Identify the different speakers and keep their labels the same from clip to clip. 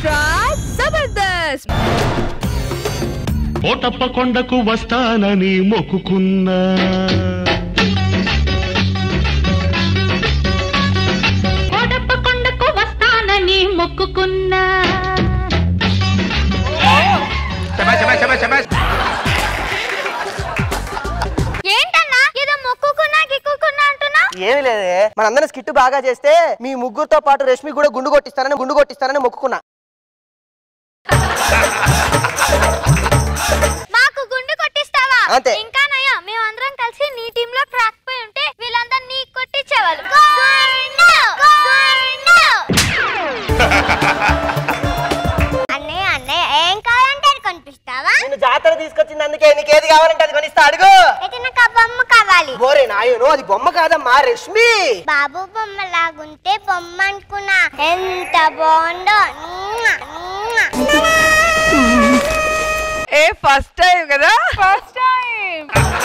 Speaker 1: Extra Jabardasth
Speaker 2: Kotappa కొండకు వస్తానని మొక్కుకున్నా
Speaker 3: కోటప్ప కొండకు వస్తానని మొక్కుకున్నా ఏంటన్నా ఏదో మొక్కుకున్నా గిక్కుకున్నా అంటున్నా
Speaker 4: ఏమి లేదే మనందరం స్కిట్ బాగా చేస్తే మీ ముగ్గురుతో పాటు రష్మి కూడా గుండు కొట్టిస్తానని గుండు కొట్టిస్తానని మొక్కుకున్నా
Speaker 3: మాకు గుండు కొట్టిస్తావా
Speaker 4: అంతే.
Speaker 3: ఇంకా నయ్యా మేమందరం కలిసి నీ టీమ్ లో రాకపోయి ఉంటే వీళ్ళందరూ నీ కొట్టించేవాళ్ళు గుండు! గుండు! అన్నయ్య అన్నయ్య ఏం కావాలంటే అది కొనిపిస్తావా
Speaker 4: నిన్ను జాతర తీసుకొచ్చింది అందుకే నీకు ఏది కావాలంటే అది కొనిస్తా అడుగు
Speaker 3: అయితే నాకు ఆ బొమ్మ కావాలి
Speaker 4: ఓరే నాయను అది బొమ్మ కాదమ్మా రష్మి
Speaker 3: బాబు బొమ్మ లాగుంటే బొమ్మ అనుకున్నా ఎంత బాగుందో మ్మ్, మ్మ్.
Speaker 1: ఏ ఫస్ట్ టైం కదా ఫస్ట్ టైం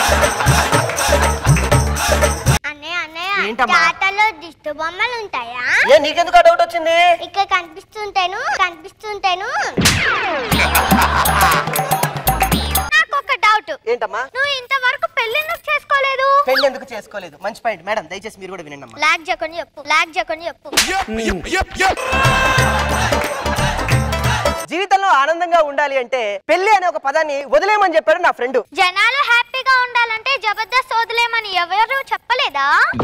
Speaker 3: అన్నయ్య అన్నయ్య
Speaker 4: ఏంటమ్మా?
Speaker 3: జాతరలో దిష్టు బొమ్మలు ఉంటాయా
Speaker 4: ఏ నీకెందుకు ఆ డౌట్ వచ్చింది
Speaker 3: ఇక్కడ కనిపిస్తుంటేను కనిపిస్తుంటేను నాకు ఒక డౌట్
Speaker 4: ఏంటమ్మా
Speaker 3: నువ్వు ఇంతవరకు పెళ్లి ఎందుకు చేసుకోలేదు
Speaker 4: పెళ్లి ఎందుకు చేసుకోలేదు మంచి పాయింట్ మేడం దయచేసి మీరు కూడా వినండి అమ్మా
Speaker 3: లాగ్ జకొని చెప్పు లాగ్ జకొని చెప్పు
Speaker 4: జీవితంలో ఆనందంగా ఉండాలి అంటే పెళ్లి అనే ఒక పదాన్ని వదిలేయమని చెప్పాడు నా ఫ్రెండ్
Speaker 3: జనాలు హ్యాపీగా ఉండాలంటే జబర్దస్త్ వదిలేమని ఎవరు చెప్పలేదా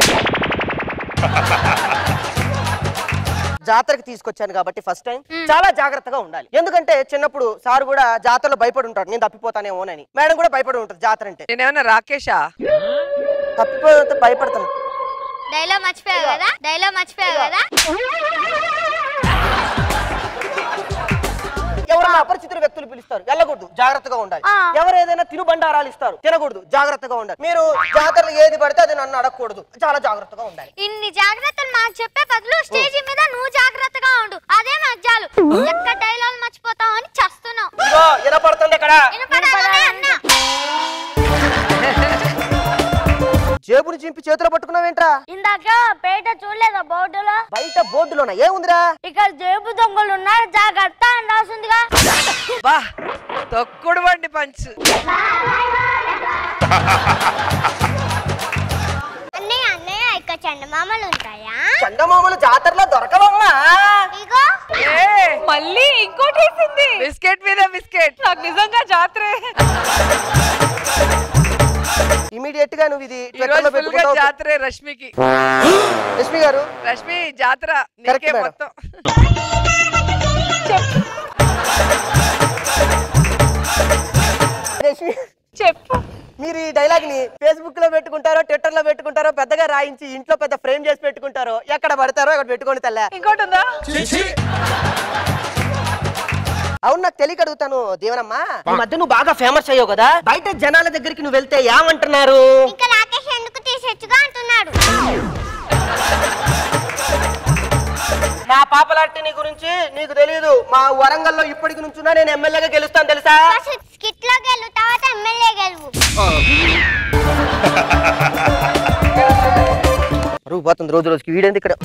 Speaker 4: జాతరకి తీసుకొచ్చాను కాబట్టి ఫస్ట్ టైం
Speaker 3: మ్మ్.
Speaker 4: చాలా జాగ్రత్తగా ఉండాలి ఎందుకంటే చిన్నప్పుడు సార్ కూడా జాతరలో భయపడి ఉంటాడు నేను తప్పిపోతానేమోనని మేడం కూడా భయపడి ఉంటుంది జాతర అంటే
Speaker 1: నేనేమన్నా రాకేషా
Speaker 4: తప్పిపోతే భయపడతాను
Speaker 3: డైలాగ్ మర్చిపోయావు కదా డైలాగ్ మర్చిపోయావు కదా
Speaker 4: ఎవరైనా అపరిచితుల వ్యక్తులు పిలుస్తారు వెళ్ళకూడదు జాగ్రత్తగా ఉండాలి
Speaker 3: ఆ.
Speaker 4: ఎవరు ఏదైనా తినుబండారాలు ఇస్తారు తినకూడదు జాగ్రత్తగా ఉండాలి మీరు జాతరలు ఏది పడితే అది నన్ను అడగకూడదు చాలా జాగ్రత్తగా ఉండాలి
Speaker 3: ఇన్ని జాగ్రత్తలు మాకు చెప్పే బదులు స్టేజ్ మీద నువ్వు జాగ్రత్తగా ఉండు అదే మాకు చాలు ఎక్కడ డైలాగ్ మర్చిపోతావు అని చస్తున్నావు
Speaker 4: ఇదిగో వినపడుతుంది ఇక్కడ
Speaker 3: వినపడాలనే అన్నా
Speaker 4: జేబుని చింపి చేతిలో పట్టుకున్నావేంట్రా
Speaker 3: ఇందాక పేట చూడలేదా బోర్డులో
Speaker 4: బయట బోర్డులోన ఏముందిరా
Speaker 3: ఇక్కడ జేబు దొంగలు ఉన్నారు జాగ్రత్త అని రాసిందిగా
Speaker 1: బా తొక్కుడు బండి పంచ్
Speaker 3: అన్నయ్య అన్నయ్య ఇక్కడ చందమామలు ఉంటాయా
Speaker 4: చందమామలు జాతరలో దొరకవమ్మా
Speaker 3: ఇగో
Speaker 1: మళ్ళీ ఇంకోటి వేసింది బిస్కెట్ మీద బిస్కెట్ నాకు నిజంగా జాతరే
Speaker 4: ఇమీడియట్ గా నువ్వు ఇది
Speaker 1: ఈ రోజు
Speaker 4: ట్విట్టర్ లో
Speaker 1: ఫుల్ గా
Speaker 4: పెట్టుకుంటావు
Speaker 1: జాతరే రష్మికి
Speaker 4: లక్ష్మి గారు
Speaker 1: రష్మి జాతర
Speaker 4: Correct,
Speaker 1: నీకే
Speaker 4: madam.
Speaker 1: మొత్తం
Speaker 4: లక్ష్మి
Speaker 1: చెప్పు
Speaker 4: మీరు ఈ డైలాగ్ ని ఫేస్బుక్ లో పెట్టుకుంటారో ట్విట్టర్ లో పెట్టుకుంటారో పెద్దగా రాయించి ఇంట్లో పెద్ద ఫ్రేమ్ చేసి పెట్టుకుంటారో ఎక్కడ పడతారో అక్కడ పెట్టుకోండి తల్ల
Speaker 1: ఇంకోటి ఉందా
Speaker 4: అవును నాకు తెలియక అడుగుతాను దేవనమ్మా ఈ మధ్య నువ్వు బాగా ఫేమస్ అయ్యావు కదా బయట జనాల దగ్గరికి నువ్వు వెళ్తే ఏమంటున్నారు
Speaker 3: ఇంకా రాకేష్ ఎందుకు తీసేచ్చుగా అంటున్నాడు
Speaker 4: నా పాపలాంటి నీ గురించి నీకు తెలియదు మా వరంగల్లో ఇప్పటికి నుంచున్నా నేను ఎమ్మెల్యేగా గెలుస్తాను తెలుసా
Speaker 3: స్కిట్ లో గెలు తర్వాత ఎమ్మెల్యే గెలువు
Speaker 4: రూ పోతుంది రోజు రోజుకి వీడేంది ఇక్కడ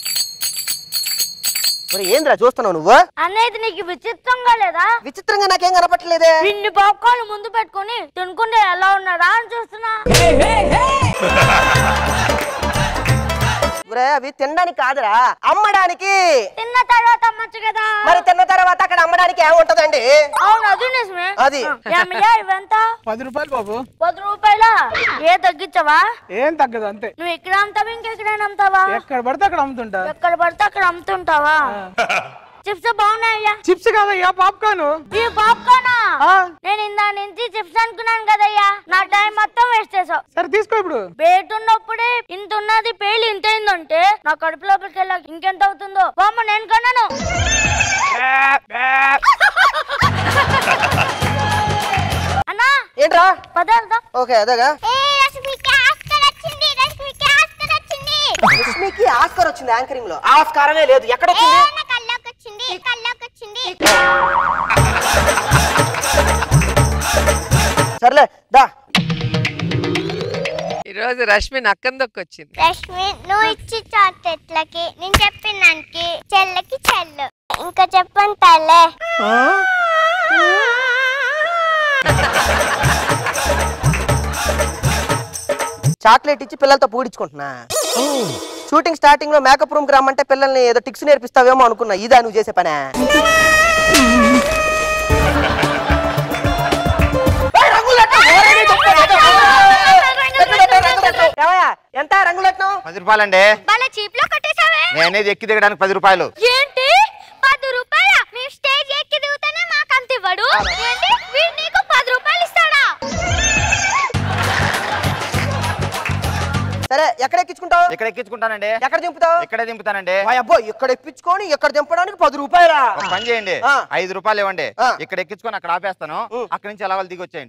Speaker 4: మరి ఏంద్రా చూస్తున్నావు నువ్వు
Speaker 3: అనేది నీకు విచిత్రంగా లేదా
Speaker 4: విచిత్రంగా నాకేం కనపట్లేదే
Speaker 3: ఇన్ని పాప్కార్న్ ముందు పెట్టుకొని తినుకుంటే ఎలా ఉన్నాడా అని చూస్తున్నా
Speaker 4: ఒరే, అవి తినడానికి కాదురా అమ్మడానికి
Speaker 3: తిన్న తర్వాత అమ్మచ్చు కదా
Speaker 4: మరి తిన్న తర్వాత అక్కడ అమ్మడానికి ఏముంటదండి
Speaker 3: అవును అది నిజమే
Speaker 4: అది.
Speaker 3: ఏమయ్యా ఇవంత
Speaker 5: పది రూపాయలు బాబు
Speaker 3: పది రూపాయల ఏ తగ్గించవా
Speaker 5: ఏం తగ్గదు అంతే
Speaker 3: నువ్వు ఇక్కడ అమ్ముతావా ఇంకెక్కడైనా అమ్ముతావా
Speaker 5: ఎక్కడ పడితే అక్కడ అమ్ముతుంటా
Speaker 3: ఎక్కడ పడితే అక్కడ అమ్ముతుంటావా చిప్స్ బాగున్నాయ్యా
Speaker 5: చిప్స్ కాదయ్యా పాప్కార్న్
Speaker 3: ఈ పాప్కార్నా
Speaker 5: ఆ,
Speaker 3: నేను ఇందా నుంచి చిప్స్ అనుకున్నాను కదయ్యా నా టైం మొత్తం వేస్ట్ చేసావు
Speaker 5: సరే తీసుకో ఇప్పుడు
Speaker 3: పేట ఉన్నప్పుడే ఇంత ఉన్నది పేలి ఇంత అయిందంటే నా కడుపు లోపలికి వెళ్ళాక ఇంకెంత అవుతుందో బామ్మ నేను కొన్నాను అన్నా
Speaker 4: ఏంట్రా
Speaker 3: పద వెళ్దాం
Speaker 4: ఓకే అదేగా
Speaker 3: వచ్చింది
Speaker 4: లక్ష్మికి ఆస్కార్ వచ్చింది యాంకరింగ్ లో ఆస్కారమే లేదు ఎక్కడ వచ్చింది
Speaker 3: కల్లోకి వచ్చింది కల్లోకి వచ్చింది
Speaker 4: సర్లే దా
Speaker 1: ఈ రోజు రష్మి నక్కందొక్కొచ్చింది
Speaker 3: రష్మి నువ్వు ఇచ్చి చాక్లెట్లకి నేను చెప్పిన దానికి చెల్లకి చెల్లు ఇంకా చెప్పండి తల్లే
Speaker 4: చాక్లెట్ ఇచ్చి పిల్లలతో పూడించుకుంటున్నా షూటింగ్ స్టార్టింగ్ లో మేకప్ రూమ్ కి రమ్మంటే పిల్లల్ని ఏదో టిక్స్ నేర్పిస్తావేమో అనుకున్నా ఇదా నువ్వు చేసే పనే ఏయ్, రంగులెట్టు! ఓరేయ్, నీ తప్పు, రంగులెట్టు! ఏమయ్యా, ఎంత రంగులెట్టినావు
Speaker 6: పది రూపాయలండి
Speaker 3: వాళ్ళ చీప్ లో కట్టేసావే
Speaker 6: నేను అనేది ఎక్కి దిగడానికి పది రూపాయలు
Speaker 3: ఏంటి పది రూపాయల మేము స్టేజ్ ఎక్కి దిగుతానే మాకు అంత ఇవ్వడు ఏంటి వీడు నీకు పది రూపాయలు ఇస్తాడా
Speaker 4: సరే ఎక్కడ ఎక్కించుకుంటావు
Speaker 6: ఇక్కడ ఎక్కించుకుంటానండి
Speaker 4: ఎక్కడ దింపుతావు
Speaker 6: ఇక్కడే దింపుతానండి
Speaker 4: ఓయ్ అబ్బో ఇక్కడ ఎక్కించుకొని ఇక్కడ దింపడానికి పది రూపాయలా
Speaker 6: ఒక పని చేయండి
Speaker 4: ఆ.
Speaker 6: ఐదు రూపాయలు ఇవ్వండి
Speaker 4: ఆ.
Speaker 6: ఇక్కడ ఎక్కించుకొని అక్కడ ఆపేస్తాను అక్కడి నుంచి ఎలా వాళ్ళు దిగి వచ్చేయండి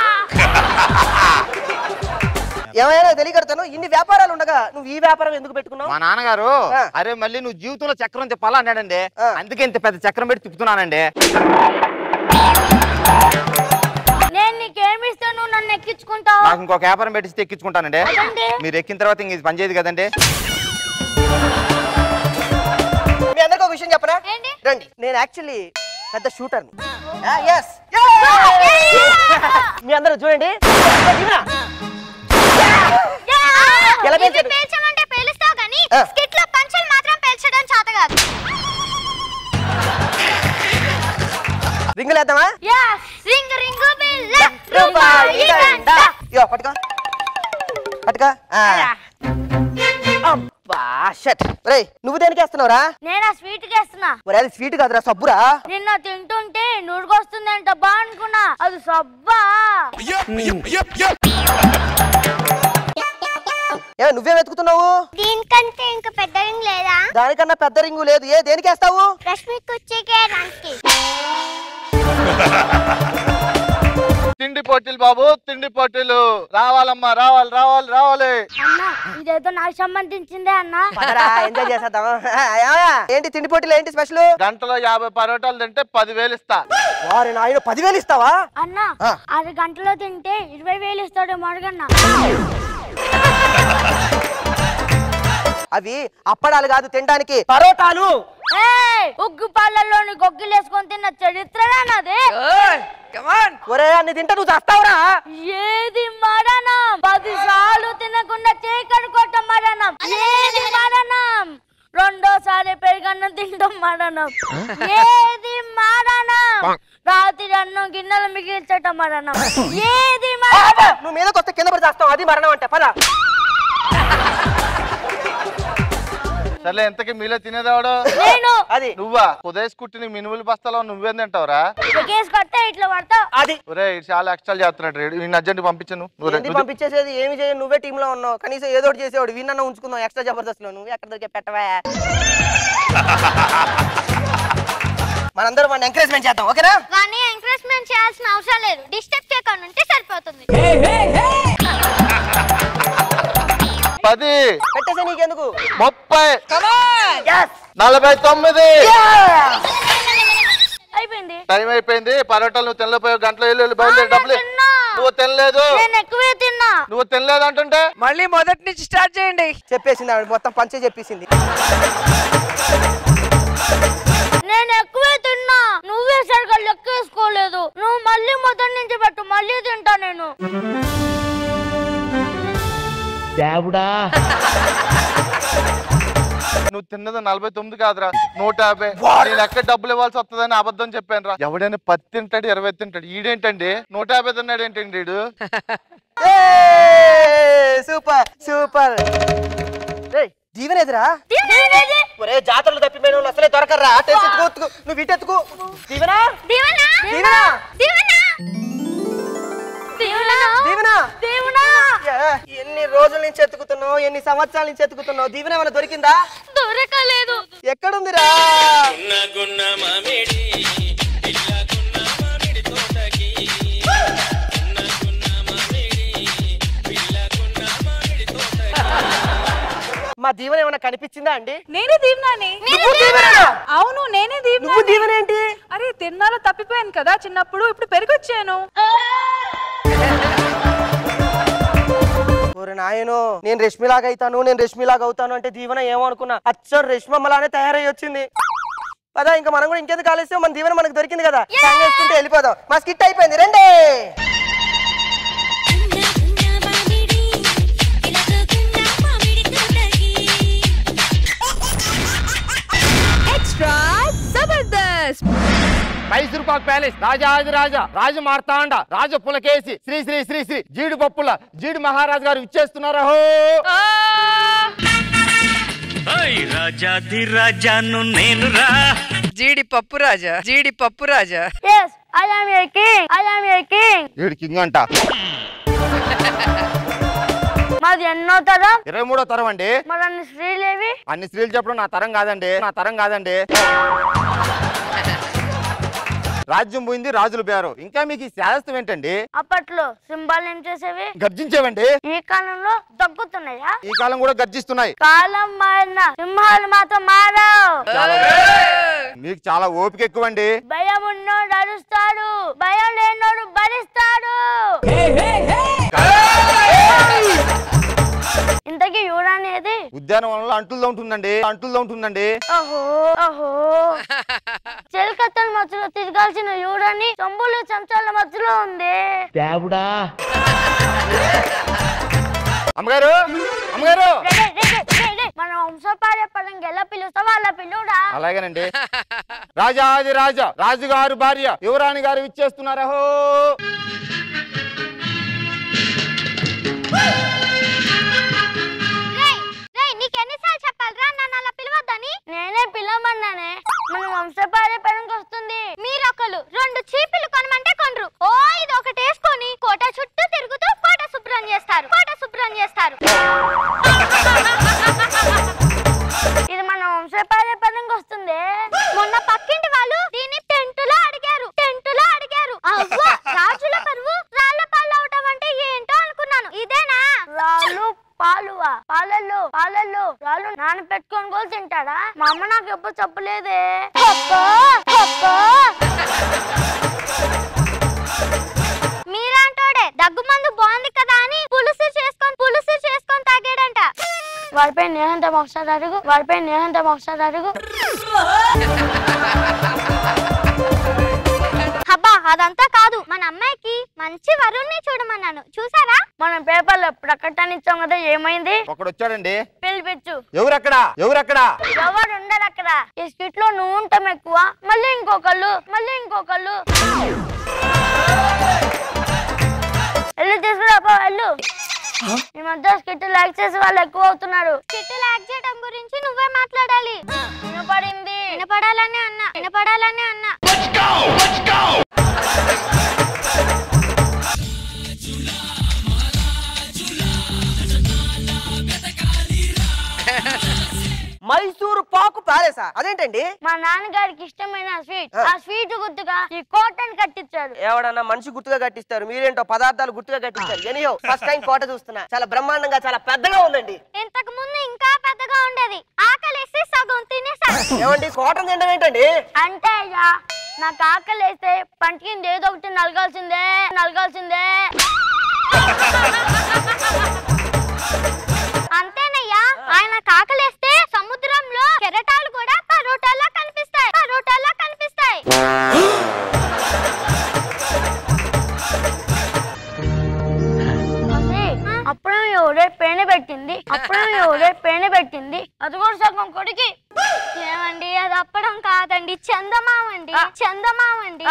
Speaker 4: ఏమైనా తెలియకడతాను ఇన్ని వ్యాపారాలు ఉండగా నువ్వు ఈ వ్యాపారం ఎందుకు పెట్టుకున్నావు
Speaker 6: మా నాన్నగారు
Speaker 4: ఆ.
Speaker 6: అరే మళ్ళీ నువ్వు జీవితంలో చక్రం తిప్పాలా అన్నాడండి
Speaker 4: ఆ.
Speaker 6: అందుకే ఇంత పెద్ద చక్రం పెట్టి తిప్పుతున్నానండి
Speaker 3: నేను నీకేమిస్తాను నన్ను ఎక్కించుకుంటావు
Speaker 6: నాకు ఇంకొక వ్యాపారం పెట్టిస్తే ఎక్కించుకుంటానండి
Speaker 3: అదండి.
Speaker 6: మీరు ఎక్కిన తర్వాత ఇంక ఇది పని చేయదు కదండి
Speaker 4: మీ అందరికి ఒక విషయం చెప్పనా
Speaker 3: ఏంటి?
Speaker 4: రండి నేను యాక్చువల్లీ పెద్ద షూటర్ మీ అందరూ చూడండి ఇదిగో. ఎలా
Speaker 3: ఇవి
Speaker 4: పేల్చాడు?
Speaker 3: పేల్చమంటే పేలుస్తావు కానీ
Speaker 4: ఆ.
Speaker 3: స్కిట్ లో పంచులు మాత్రం పేల్చడం చేత కాదు
Speaker 4: రింగులు వేద్దామా
Speaker 3: యా రింగ్ రింగ్ బిల్ల
Speaker 4: రూపాయి దండ. ఇగో పట్టుకో పట్టుకో ఆ. అబ్బా షట్ రేయ్ నువ్వు దేనికి వేస్తున్నావురా
Speaker 3: నేను ఆ స్వీట్ కేస్తున్నా
Speaker 4: మరి అది స్వీట్ కాదురా సబ్బురా
Speaker 3: నిన్న తింటుంటే నురుగొస్తుందంట బా అనుకున్నా అది సబ్బా
Speaker 4: ఏ నువ్వే వెతుకుతున్నావు
Speaker 3: దీనికంటే ఇంకా పెద్ద రింగ్ లేదా
Speaker 4: దానికన్నా పెద్ద రింగు లేదు ఏ దేనికి వేస్తావు
Speaker 3: రష్మికి వచ్చేకే దానికి
Speaker 7: తిండి పోటీలు బాబు తిండి పోటీలు రావాలమ్మా రావాలి రావాలి రావాలి
Speaker 3: అన్న ఇదేదో నాకు సంబంధించిందే అన్న
Speaker 4: పదరా ఎంజాయ్ చేసేద్దాం ఆ, ఏమయ్య? ఏంటి తిండి పోటీలు ఏంటి స్పెషల్
Speaker 7: గంటలో యాభై పరోటాలు తింటే పదివేలు ఇస్తా
Speaker 4: వారి నాయన పదివేలు ఇస్తావా
Speaker 3: అన్న
Speaker 4: ఆ.
Speaker 3: ఆరు గంటలో తింటే ఇరవై వేలు ఇస్తాడు మడుగన్న
Speaker 4: అవి అప్పడాలు కాదు తినడానికి పరోటాలు
Speaker 3: ఏయ్, ఉగ్గు పాలల్లోని గొగ్గిలేసుకొని తిన్న చరిత్రనా నాది
Speaker 1: కమాన్
Speaker 4: ఒరే అన్ని తింటే నువ్వు చస్తావురా
Speaker 3: ఏది మరణం పది సార్లు తినకుండా చేకడుకోవటం మరణం ఏది మరణం రెండోసారి పెరుగన్నం తినడం మరణం ఏది మరణం రాత్రి అన్నం గిన్నెలు మిగిల్చటం మరణం ఏది మరణం
Speaker 4: నువ్వు మీదకి వస్తే కింద పడి చేస్తావు అది మరణం అంటే పద
Speaker 7: సర్లే ఎంతకి మీలో తినేదేవాడు
Speaker 3: నేను
Speaker 4: అది
Speaker 7: నువ్వా ఉదయ్ కుట్టిని మినుములు బస్తాలో నువ్వేం తింటావురా
Speaker 3: కేసు కట్టే ఇట్లా పడతా
Speaker 4: అది
Speaker 7: ఒరే ఈడు చాలా ఎక్స్ట్రాలు చేస్తున్నాడు ఈ అర్జెంట్ పంపించను నువ్వు రే-
Speaker 4: ఏంటి
Speaker 7: నువ్వు
Speaker 4: పంపించేసేది ఏమి చేయ నువ్వే టీమ్ లో ఉన్నావు కనీసం ఏదో ఒకటి చేసేవాడు విన్న ఉంచుకుందాం ఎక్స్ట్రా జబర్దస్త్ లో నువ్వు ఎక్కడ దొరికే పెట్టవా మనందరం మన ఎంకరేజ్మెంట్ చేద్దాం ఓకేనా
Speaker 3: కానీ ఎంకరేజ్మెంట్ చేయాల్సిన అవసరం లేదు డిస్టర్బ్ చేయకుండా ఉంటే సరిపోతుంది
Speaker 7: పది
Speaker 4: పెట్టేసే నీకెందుకు
Speaker 7: ముప్పై
Speaker 4: Yes!
Speaker 7: నలభై తొమ్మిది
Speaker 3: అయిపోయింది
Speaker 7: టైం అయిపోయింది పరోటాలు నువ్వు తినలేకపోయావు గంటలో వెళ్ళి వెళ్ళి బయలుదేరి
Speaker 3: ఆ,
Speaker 7: డబ్బులు
Speaker 3: నేను తిన్నా.
Speaker 7: నువ్వు తినలేదు
Speaker 3: నేను ఎక్కువే తిన్నా
Speaker 7: నువ్వు తినలేదు అంటుంటే
Speaker 1: మళ్ళీ మొదటి నుంచి స్టార్ట్ చేయండి
Speaker 4: చెప్పేసింది ఆవిడ మొత్తం పంచే చెప్పేసింది
Speaker 3: నేను ఎక్కువే తిన్నా నువ్వే సరిగా లెక్కేసుకోలేదు నువ్వు మళ్ళీ మొదటి నుంచి పెట్టు మళ్ళీ తింటా నేను
Speaker 7: నువ్వు తిన్నది నలభై తొమ్మిది కాదురా నూట యాభై నేను ఎక్కడ డబ్బులు ఇవ్వాల్సి వస్తుందని అబద్ధం చెప్పాను రా ఎవడైనా పది తింటాడు ఇరవై తింటాడు ఈడేంటండి నూట యాభై తిన్నాడు ఏంటండి వీడు
Speaker 4: సూపర్ సూపర్ దీవెనేదిరా
Speaker 3: దీవెనేది?
Speaker 4: ఒరే జాతరలు తప్పిపోయిన వాళ్ళు అసలే దొరకర్రా అటు ఎత్తు, ఎత్తుకో, ఎత్తుకో. నువ్వు ఇటు ఎత్తుకో దీవెనా
Speaker 3: దీవెనా?
Speaker 4: దీవెనా?
Speaker 3: దీవెనా? దీవెనా?
Speaker 4: దీవెనా
Speaker 3: దీవెనా?
Speaker 4: యా, ఎన్ని రోజుల నుంచి ఎత్తుకుతున్నావు ఎన్ని సంవత్సరాల నుంచి ఎత్తుకుతున్నావు దీవెన ఏమైనా దొరికిందా
Speaker 3: దొరకలేదు
Speaker 4: ఎక్కడుందిరా మా దీవెన ఏమైనా కనిపించిందా అండి
Speaker 1: నేనే దీవెనాని
Speaker 4: నువ్వు దీవెనేనా?
Speaker 1: అవును నేనే
Speaker 4: నువ్వు
Speaker 1: దీవెన
Speaker 4: దీవెన ఏంటి
Speaker 1: అరే తిన్నాలో తప్పిపోయాను కదా చిన్నప్పుడు ఇప్పుడు పెరిగొచ్చాను
Speaker 4: ఓరి నాయను నేను రష్మిలాగా అవుతాను నేను రష్మిలాగా అవుతాను అంటే దీవెన ఏమో అనుకున్నా అచ్చం రష్మమ్మలానే తయారై వచ్చింది పదా ఇంకా మనం కూడా ఇంకెందుకు ఆలస్యం మన దీవెన మనకు దొరికింది కదా సాంగ్ వేసుకుంటే వెళ్ళిపోదాం మా స్కిట్ అయిపోయింది రండి
Speaker 1: ఎక్స్ట్రా జబర్దస్త్
Speaker 6: మైసూరుపాక్ ప్యాలెస్ రాజాది రాజా రాజ మార్తాండ రాజ పులకేసి శ్రీ శ్రీ శ్రీ శ్రీ జీడి పప్పుల జీడి మహారాజ్ గారు ఇచ్చేస్తున్నారా హో
Speaker 2: రాజాది రాజాను నేను రా
Speaker 1: జీడి పప్పు రాజా జీడి పప్పు రాజా
Speaker 3: yes I am a king I am a king
Speaker 6: ఏడు కింగ్ అంట
Speaker 3: మాది ఎన్నో తరం
Speaker 6: ఇరవై మూడో తరం అండి
Speaker 3: మరి అన్ని శ్రీలేవి
Speaker 6: అన్ని స్త్రీలు చెప్పడం నా తరం కాదండి నా తరం కాదండి రాజ్యం పోయింది రాజులు పేరు ఇంకా మీకు ఈ శాస్త్రం ఏంటండి
Speaker 3: అప్పట్లో సింబాల్ ఏం చేసేవి
Speaker 6: గర్జించేవండి
Speaker 3: ఈ కాలంలో తగ్గుతున్నాయా
Speaker 6: ఈ కాలం కూడా గర్జిస్తున్నాయి
Speaker 3: కాలం మారిన సింహాలు మాత్రం మారవు
Speaker 6: చాలా మీకు చాలా ఓపిక ఎక్కువండి
Speaker 3: భయం ఉన్నోడు అరుస్తాడు భయం లేనోడు భరిస్తాడు ఇంతకీ యూరా అనేది
Speaker 6: ఉద్యానవనంలో అంటుల్లో ఉంటుందండి అంటుల్లో ఉంటుందండి
Speaker 3: ఓహో ఓహో చెలికత్తల మధ్యలో తిరగాల్సిన యూరని చంబులు చెంచాల మధ్యలో ఉంది
Speaker 6: అమ్మగారు అమ్మగారు
Speaker 3: రే, రే, రే, రే, రే, రే. మన వంశపార్య పరంగా ఎలా పిలుస్తాం వాళ్ళ పిల్లుడా
Speaker 6: అలాగేనండి రాజాది రాజా రాజుగారు భార్య యువరాణి గారు ఇచ్చేస్తున్నారా హో
Speaker 3: రేయ్, రేయ్, నీకెన్నిసార్లు చెప్పాలిరా నన్ను అలా పిలవద్దని నేనే పిలవమన్నానే మన వంశపార్య పరంగా వస్తుంది మీరొకరు రెండు చీపులు కొనమంటే కొనరు ఓ ఇది ఒకటి వేసుకొని కోట చుట్టూ తిరుగుతూ కోట శుభ్రం చేస్తారు కోట శుభ్రం చేస్తారు ఇది మన వంశపార్య పరంగా వస్తుంది మొన్న పక్కింటి వాళ్ళు దీన్ని టెంటులో అడిగారు టెంటులో అడిగారు అవ్వ రాజుల పరువు రాళ్ళ పాలు అవటం అంటే ఏంటో అనుకున్నాను ఇదేనా రాళ్ళు పాలువా పాలల్లో పాలల్లో రాళ్ళు నాన్న పెట్టుకొని కూడా తింటాడా మా అమ్మ నాకు ఎప్పుడు చెప్పలేదే మీరంటోడే దగ్గు మందు బాగుంది కదా అని పులుసు చేసుకొని పులుసు చేసుకొని తాగాడంట వాడిపై నేహంత ఒకసారి అడుగు వాడిపై నేహంత ఒకసారి అడుగు అబ్బా అదంతా కాదు మన అమ్మాయికి మంచి వరుణ్ణి చూడమన్నాను చూసారా మనం పేపర్లో ప్రకటన ఇచ్చాం కదా ఏమైంది
Speaker 6: ఒకడు వచ్చాడండి
Speaker 3: పిలిపించు
Speaker 6: ఎవరక్కడ ఎవరక్కడ
Speaker 3: ఎవరు ఉండరు అక్కడ ఈ స్కిట్ లో నువ్వు ఉంటాం ఎక్కువ మళ్ళీ ఇంకొకళ్ళు మళ్ళీ ఇంకొకళ్ళు వెళ్ళు తీసుకురా పో, వెళ్ళు ఈ మధ్య స్కిట్ లైక్ చేసే వాళ్ళు ఎక్కువ అవుతున్నారు స్కిట్ లైక్ చేయడం గురించి నువ్వే మాట్లాడాలి వినపడింది వినపడాలని అన్నా వినపడాలని అన్నా
Speaker 4: మైసూరు పాకు ప్యాలెసా అదేంటండి
Speaker 3: మా నాన్నగారికి ఇష్టమైన స్వీట్ ఆ స్వీట్ గుర్తుగా ఈ కోటని కట్టించాడు
Speaker 4: ఎవడన్నా మనిషి గుర్తుగా కట్టిస్తారు మీరేంటో పదార్థాలు గుర్తుగా కట్టిస్తారు ఎనియో ఫస్ట్ టైం కోట చూస్తున్నా చాలా బ్రహ్మాండంగా చాలా పెద్దగా ఉందండి
Speaker 3: ఇంతకు ముందు ఇంకా పెద్దగా ఉండేది ఆకలేసి సగం తినేసాడు
Speaker 4: ఏమండి కోటను తినడం ఏంటండి
Speaker 3: అంటే అయ్యా నాకు ఆకలి వేస్తే పంటికి ఏదో ఒకటి నలగాల్సిందే నలగాల్సిందే అంతేనయ్యా ఆయన కాకలేస్తే సముద్రంలో కెరటాలు కూడా పరోటాలా కనిపిస్తాయి పరోటాలా కనిపిస్తాయి మమ్మీ, అప్పుడే ఎవరే పేన పెట్టింది అప్పుడే ఎవరే పేన పెట్టింది అది కూడా సగం కొడికి ఏమండి అది అప్పడం కాదండి చందమామండి చందమామండి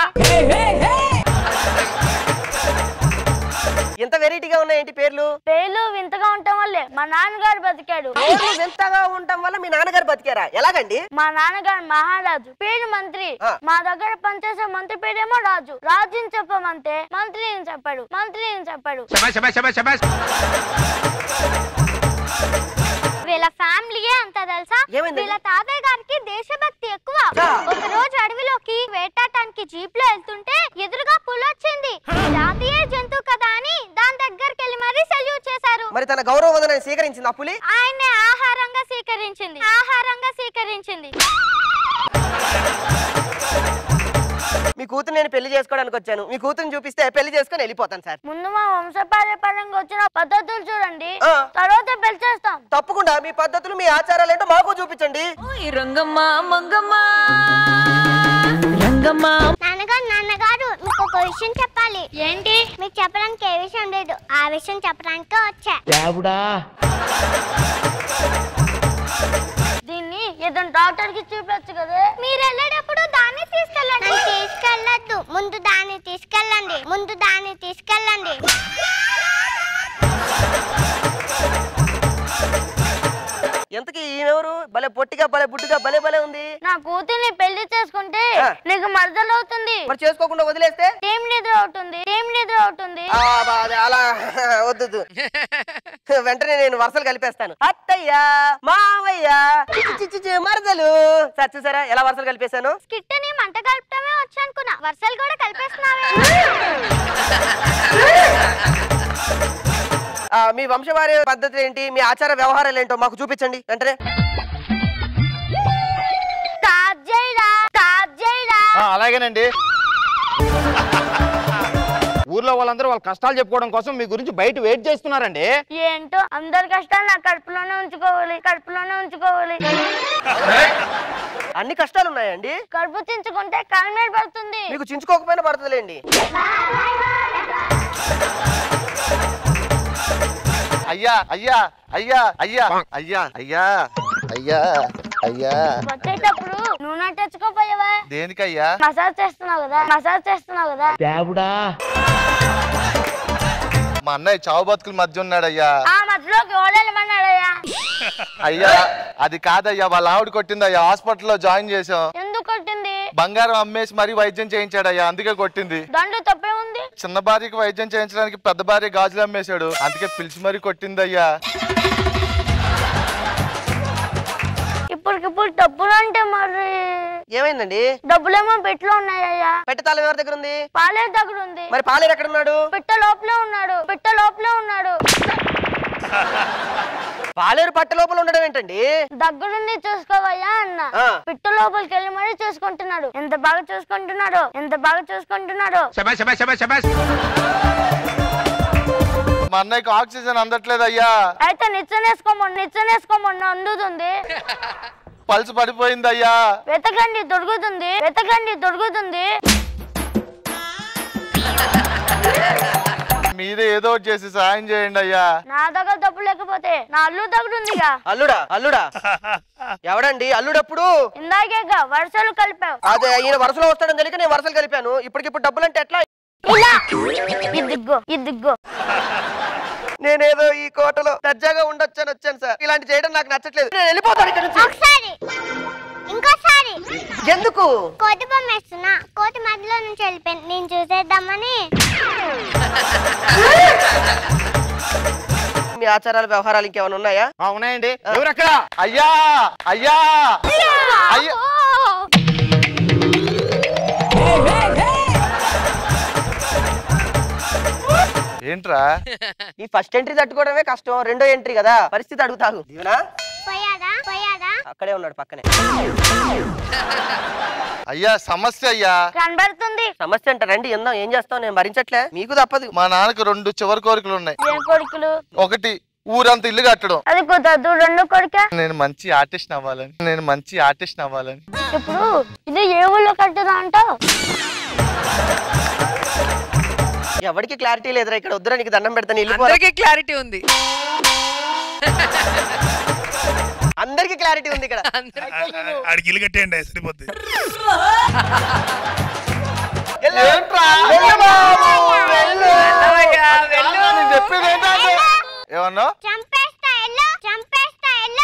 Speaker 4: ఇంత వెరైటీగా ఉన్నాయేంటి పేర్లు
Speaker 3: పేర్లు వింతగా ఉండటం వల్లే మా నాన్నగారు బతికాడు
Speaker 4: పేర్లు వింతగా ఉండటం వల్ల మీ నాన్నగారు బతికారా ఎలాగండి
Speaker 3: మా నాన్నగారు మహారాజు పేరు మంత్రి
Speaker 4: ఆ.
Speaker 3: మా దగ్గర పనిచేసే మంత్రి పేరేమో రాజు రాజుని చెప్పమంటే మంత్రిని చెప్పాడు మంత్రిని చెప్పాడు వీళ్ళ ఫ్యామిలీయే అంత తెలుసా
Speaker 4: ఏమైంది?
Speaker 3: వీళ్ళ తాతయ్య గారికి దేశభక్తి ఎక్కువ ఒక రోజు అడవిలోకి వేటాడటానికి జీప్ లో వెళ్తుంటే ఎదురుగా పులి వచ్చింది జాతీయ జంతువు కదా అని దాని దగ్గరికి వెళ్ళి మరీ సెల్యూట్ చేశారు
Speaker 4: మరి తన గౌరవ వందనాన్ని స్వీకరించింది ఆ పులి
Speaker 3: ఆయన్ని ఆహారంగా స్వీకరించింది ఆహారంగా స్వీకరించింది
Speaker 4: మీ కూతురు నేను పెళ్లి చేసుకోవడానికి వచ్చాను మీ కూతురుని చూపిస్తే పెళ్లి చేసుకొని వెళ్ళిపోతాను సార్
Speaker 3: ముందు మా వంశపారంపర్యంగా వచ్చిన పద్ధతులు చూడండి
Speaker 4: ఆ.
Speaker 3: తర్వాత పెళ్లి చేస్తాం
Speaker 4: తప్పకుండా మీ పద్ధతులు మీ ఆచారాలు ఏంటో మాకు చూపించండి
Speaker 1: ఓయ్ రంగమ్మ మంగమ్మ రంగమ్మ
Speaker 3: నాన్నగారు నాన్నగారు మీకు ఒక విషయం చెప్పాలి ఏంటి మీకు చెప్పడానికి ఏ విషయం లేదు ఆ విషయం చెప్పడానికే వచ్చా దీన్ని ఏదైనా డాక్టర్ కి చూపించచ్చు కదా మీరు వెళ్ళేటప్పుడు దాన్ని తీసుకెళ్ళండి తీసుకెళ్ళద్దు ముందు దాన్ని తీసుకెళ్ళండి ముందు దాన్ని తీసుకెళ్ళండి
Speaker 4: ఎంతకి ఈమెవరు భలే పొట్టిగా భలే బుడ్డుగా భలే భలే ఉంది
Speaker 3: నా కూతుర్ని పెళ్లి చేసుకుంటే
Speaker 4: ఆ.
Speaker 3: నీకు మరదలు అవుతుంది
Speaker 4: మరి చేసుకోకుండా వదిలేస్తే
Speaker 3: టీం లీడర్ అవుతుంది టీం లీడర్ అవుతుంది
Speaker 4: ఆ, బా- అది అలా వద్దు వెంటనే నేను వరుసలు కలిపేస్తాను అత్తయ్య మావయ్య చిచి చిచి చిచి మరదలు సార్ చూసారా ఎలా వరుసలు కలిపేశాను
Speaker 3: స్కిట్ ని మంట కలపటమే వచ్చు అనుకున్నా వర్షాలు కూడా కలిపేస్తున్నావే
Speaker 4: ఆ, మీ వంశవారి పద్ధతి ఏంటి మీ ఆచార వ్యవహారాలు ఏంటో మాకు చూపించండి వెంటనే
Speaker 3: స్టార్ట్ చేయరా స్టార్ట్ చేయరా
Speaker 6: ఆ, అలాగేనండి ఊర్లో వాళ్ళందరూ వాళ్ళ కష్టాలు చెప్పుకోవడం కోసం మీ గురించి బయట వెయిట్ చేస్తున్నారండి
Speaker 3: ఏంటో అందరి కష్టాలు నా కడుపులోనే ఉంచుకోవాలి కడుపులోనే ఉంచుకోవాలి
Speaker 4: అన్ని కష్టాలు ఉన్నాయండి
Speaker 3: కడుపు చించుకుంటే కాలు మీద పడుతుంది
Speaker 4: మీకు చించుకోకపోయినా పడుతుందిలేండి
Speaker 7: అయ్యా అయ్యా అయ్యా అయ్యా అయ్యా అయ్యా అయ్యా అయ్యా
Speaker 3: వచ్చేటప్పుడు నూనె తెచ్చుకోపోయావా
Speaker 7: దేనికయ్యా
Speaker 3: మసాజ్ చేస్తున్నావు కదా మసాజ్ చేస్తున్నావు కదా
Speaker 7: మా అన్నయ్య చావు బతుకుల మధ్య ఉన్నాడయ్యా
Speaker 3: ఆ మధ్యలోకి ఓడలేమన్నాడయ్యా
Speaker 7: అయ్యా అది కాదయ్యా వాళ్ళ ఆవిడ కొట్టిందయ్యా హాస్పిటల్లో జాయిన్ చేసాం
Speaker 3: ఎందుకు కొట్టింది
Speaker 7: బంగారం అమ్మేసి మరీ వైద్యం చేయించాడయ్యా అందుకే కొట్టింది
Speaker 3: దాంట్లో తప్పే ఉంది
Speaker 7: చిన్న భార్యకి వైద్యం చేయించడానికి పెద్ద భార్య గాజులు అమ్మేశాడు అందుకే పిలిచి మరీ కొట్టిందయ్యా
Speaker 3: ఇప్పటికిప్పుడు డబ్బులు అంటే మరి
Speaker 4: ఏమైందండి
Speaker 3: డబ్బులేమో పెట్లో ఉన్నాయ్యా
Speaker 4: పెట్టె తాళం ఎవరి దగ్గర ఉంది
Speaker 3: పాలే దగ్గర ఉంది
Speaker 4: మరి పాలేరు ఎక్కడ ఉన్నాడు
Speaker 3: పిట్ట లోపలే ఉన్నాడు పిట్ట లోపలే ఉన్నాడు
Speaker 4: పాలేరు పట్టె లోపల ఉండడం ఏంటండి
Speaker 3: దగ్గరుండి చూసుకోవయ్యా అన్న
Speaker 4: ఆ.
Speaker 3: పిట్ట లోపలికి వెళ్ళి మరీ చూసుకుంటున్నాడు ఎంత బాగా చూసుకుంటున్నాడు ఎంత బాగా చూసుకుంటున్నాడు
Speaker 7: మా అన్నయ్యకి ఆక్సిజన్ అందట్లేదయ్యా
Speaker 3: అయితే నిచ్చనేసుకోమని నిచ్చనేసుకోమని అందుతుంది
Speaker 7: పల్స్ పడిపోయిందయ్యా
Speaker 3: వెతకండి దొరుకుతుంది వెతకండి దొరుకుతుంది
Speaker 7: మీరే ఏదో ఒకటి చేసి సాయం చేయండి అయ్యా
Speaker 3: నా దగ్గర డబ్బు లేకపోతే నా అల్లు దగ్గర ఉందిగా
Speaker 4: అల్లుడా అల్లుడా ఎవడండి అల్లుడప్పుడు
Speaker 3: ఇందాకేగా వరుసలు కలిపావు
Speaker 4: అదే ఈయన వరుసలో వస్తాడని తెలియక నేను వరుసలు కలిపాను ఇప్పటికిప్పుడు డబ్బులు అంటే ఎట్లా
Speaker 3: ఇలా ఇదిగో ఇదిగో
Speaker 4: నేనేదో ఈ కోటలో దర్జాగా ఉండొచ్చు అని వచ్చాను సార్ ఇలాంటి చేయడం నాకు నచ్చట్లేదు నేను వెళ్ళిపోతాను ఇక్కడ నుంచి
Speaker 3: ఒకసారి ఇంకోసారి
Speaker 4: ఎందుకు
Speaker 3: కోటి బొమ్మ వేస్తున్నా కోటి మధ్యలో నుంచి వెళ్ళిపోయింది నేను చూసేద్దామని
Speaker 4: మీ ఆచారాల వ్యవహారాలు ఇంకేమైనా ఉన్నాయా
Speaker 6: ఆ, ఉన్నాయండి ఎవరక్కడ
Speaker 7: అయ్యా అయ్యా అయ్యా ఏంట్రా
Speaker 4: ఈ ఫస్ట్ ఎంట్రీ తట్టుకోవడమే కష్టం రెండో ఎంట్రీ కదా పరిస్థితి అడుగుతాను దీవెనా
Speaker 3: పోయాదా పోయాదా
Speaker 4: అక్కడే ఉన్నాడు పక్కనే
Speaker 7: అయ్యా సమస్య అయ్యా
Speaker 3: కనబడుతుంది
Speaker 4: సమస్య అంట రండి ఎందాం ఏం చేస్తాం నేను భరించట్లే మీకు తప్పదు
Speaker 7: మా నాన్నకు రెండు చివరి కోరికలు ఉన్నాయి
Speaker 3: ఏం కొడుకులు
Speaker 7: ఒకటి ఊరంతా ఇల్లు కట్టడం
Speaker 3: అది కుదరదు రెండు కొడుక
Speaker 7: నేను మంచి ఆర్టిస్ట్ అవ్వాలని నేను మంచి ఆర్టిస్ట్ అవ్వాలని
Speaker 3: ఇప్పుడు ఇది ఏ ఊళ్ళో కట్టుదా అంటావు
Speaker 4: ఎవరికి క్లారిటీ లేదురా ఇక్కడ వద్దురా నీకు దండం పెడతాను వెళ్ళిపో
Speaker 1: అందరికీ క్లారిటీ ఉంది
Speaker 4: అందరికి క్లారిటీ ఉంది ఇక్కడ
Speaker 8: ఆడికి ఇల్లు కట్టేయండి సరిపోద్ది
Speaker 7: ఏంట్రా
Speaker 4: వెళ్ళు బాబు, వెళ్ళు.
Speaker 1: వెళ్ళవయ్యా, వెళ్ళు.
Speaker 7: నేను చెప్పేది ఏంటంటే ఏమన్నా
Speaker 3: చంపేస్తా ఎల్లో చంపేస్తా ఎల్లో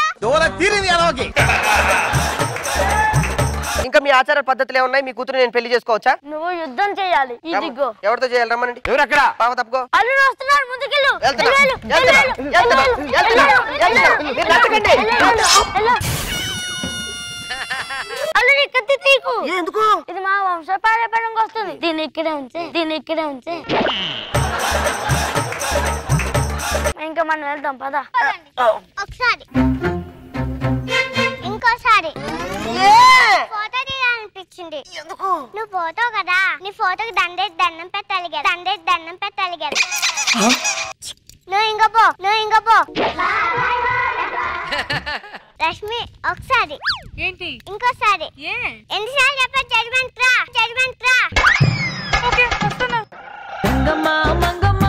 Speaker 4: ఇంకా మీ ఆచార పద్ధతులు ఏమున్నాయి మీ కూతురు నేను పెళ్లి చేసుకోవచ్చా
Speaker 3: నువ్వు యుద్ధం చేయాలి ఇదిగో
Speaker 4: ఎవరితో చేయాలి రమ్మనండి
Speaker 6: ఎవరక్కడ
Speaker 4: పాప తప్పుకో
Speaker 3: అల్లుడు వస్తున్నాడు ముందుకెళ్ళు
Speaker 4: వెళ్తున్నా,
Speaker 3: వెళ్ళు,
Speaker 4: వెళ్తున్నా,
Speaker 3: వెళ్ళు,
Speaker 4: వెళ్తున్నా,
Speaker 3: వెళ్ళు,
Speaker 4: వెళ్తున్నా,
Speaker 3: వెళ్ళు,
Speaker 4: వెళ్తున్నా.
Speaker 3: వెళ్ళు,
Speaker 4: మీరు నచ్చకండి.
Speaker 3: వెళ్ళు, వెళ్ళు. అల్లుడు ఇక్కడ తీకు
Speaker 4: ఎందుకు
Speaker 3: ఇది మా వంశపారంపర్యంగా వస్తుంది దీన్ని ఇక్కడే ఉంచే దీన్ని ఇక్కడే ఉంచే ఇంకా మనం వెళ్దాం పదా ఒకసారి ఇంకోసారి ఫోటో తీయాలనిపించింది
Speaker 4: ఎందుకు
Speaker 3: నువ్వు పోతావు కదా నీ ఫోటోకి దండేసి దండం పెట్టాలి కదా దండేసి దండం పెట్టాలి కదా నువ్వు ఇంకా పో నువ్వు ఇంకా పో రష్మి ఒకసారి
Speaker 1: ఏంటి
Speaker 3: ఇంకోసారి
Speaker 1: ఏ
Speaker 3: ఎన్నిసార్లు చెప్పా జడ్మెంట్ రా జడ్మెంట్ రా
Speaker 1: ఓకే వస్తున్నా మంగమ్మ మంగమ్మ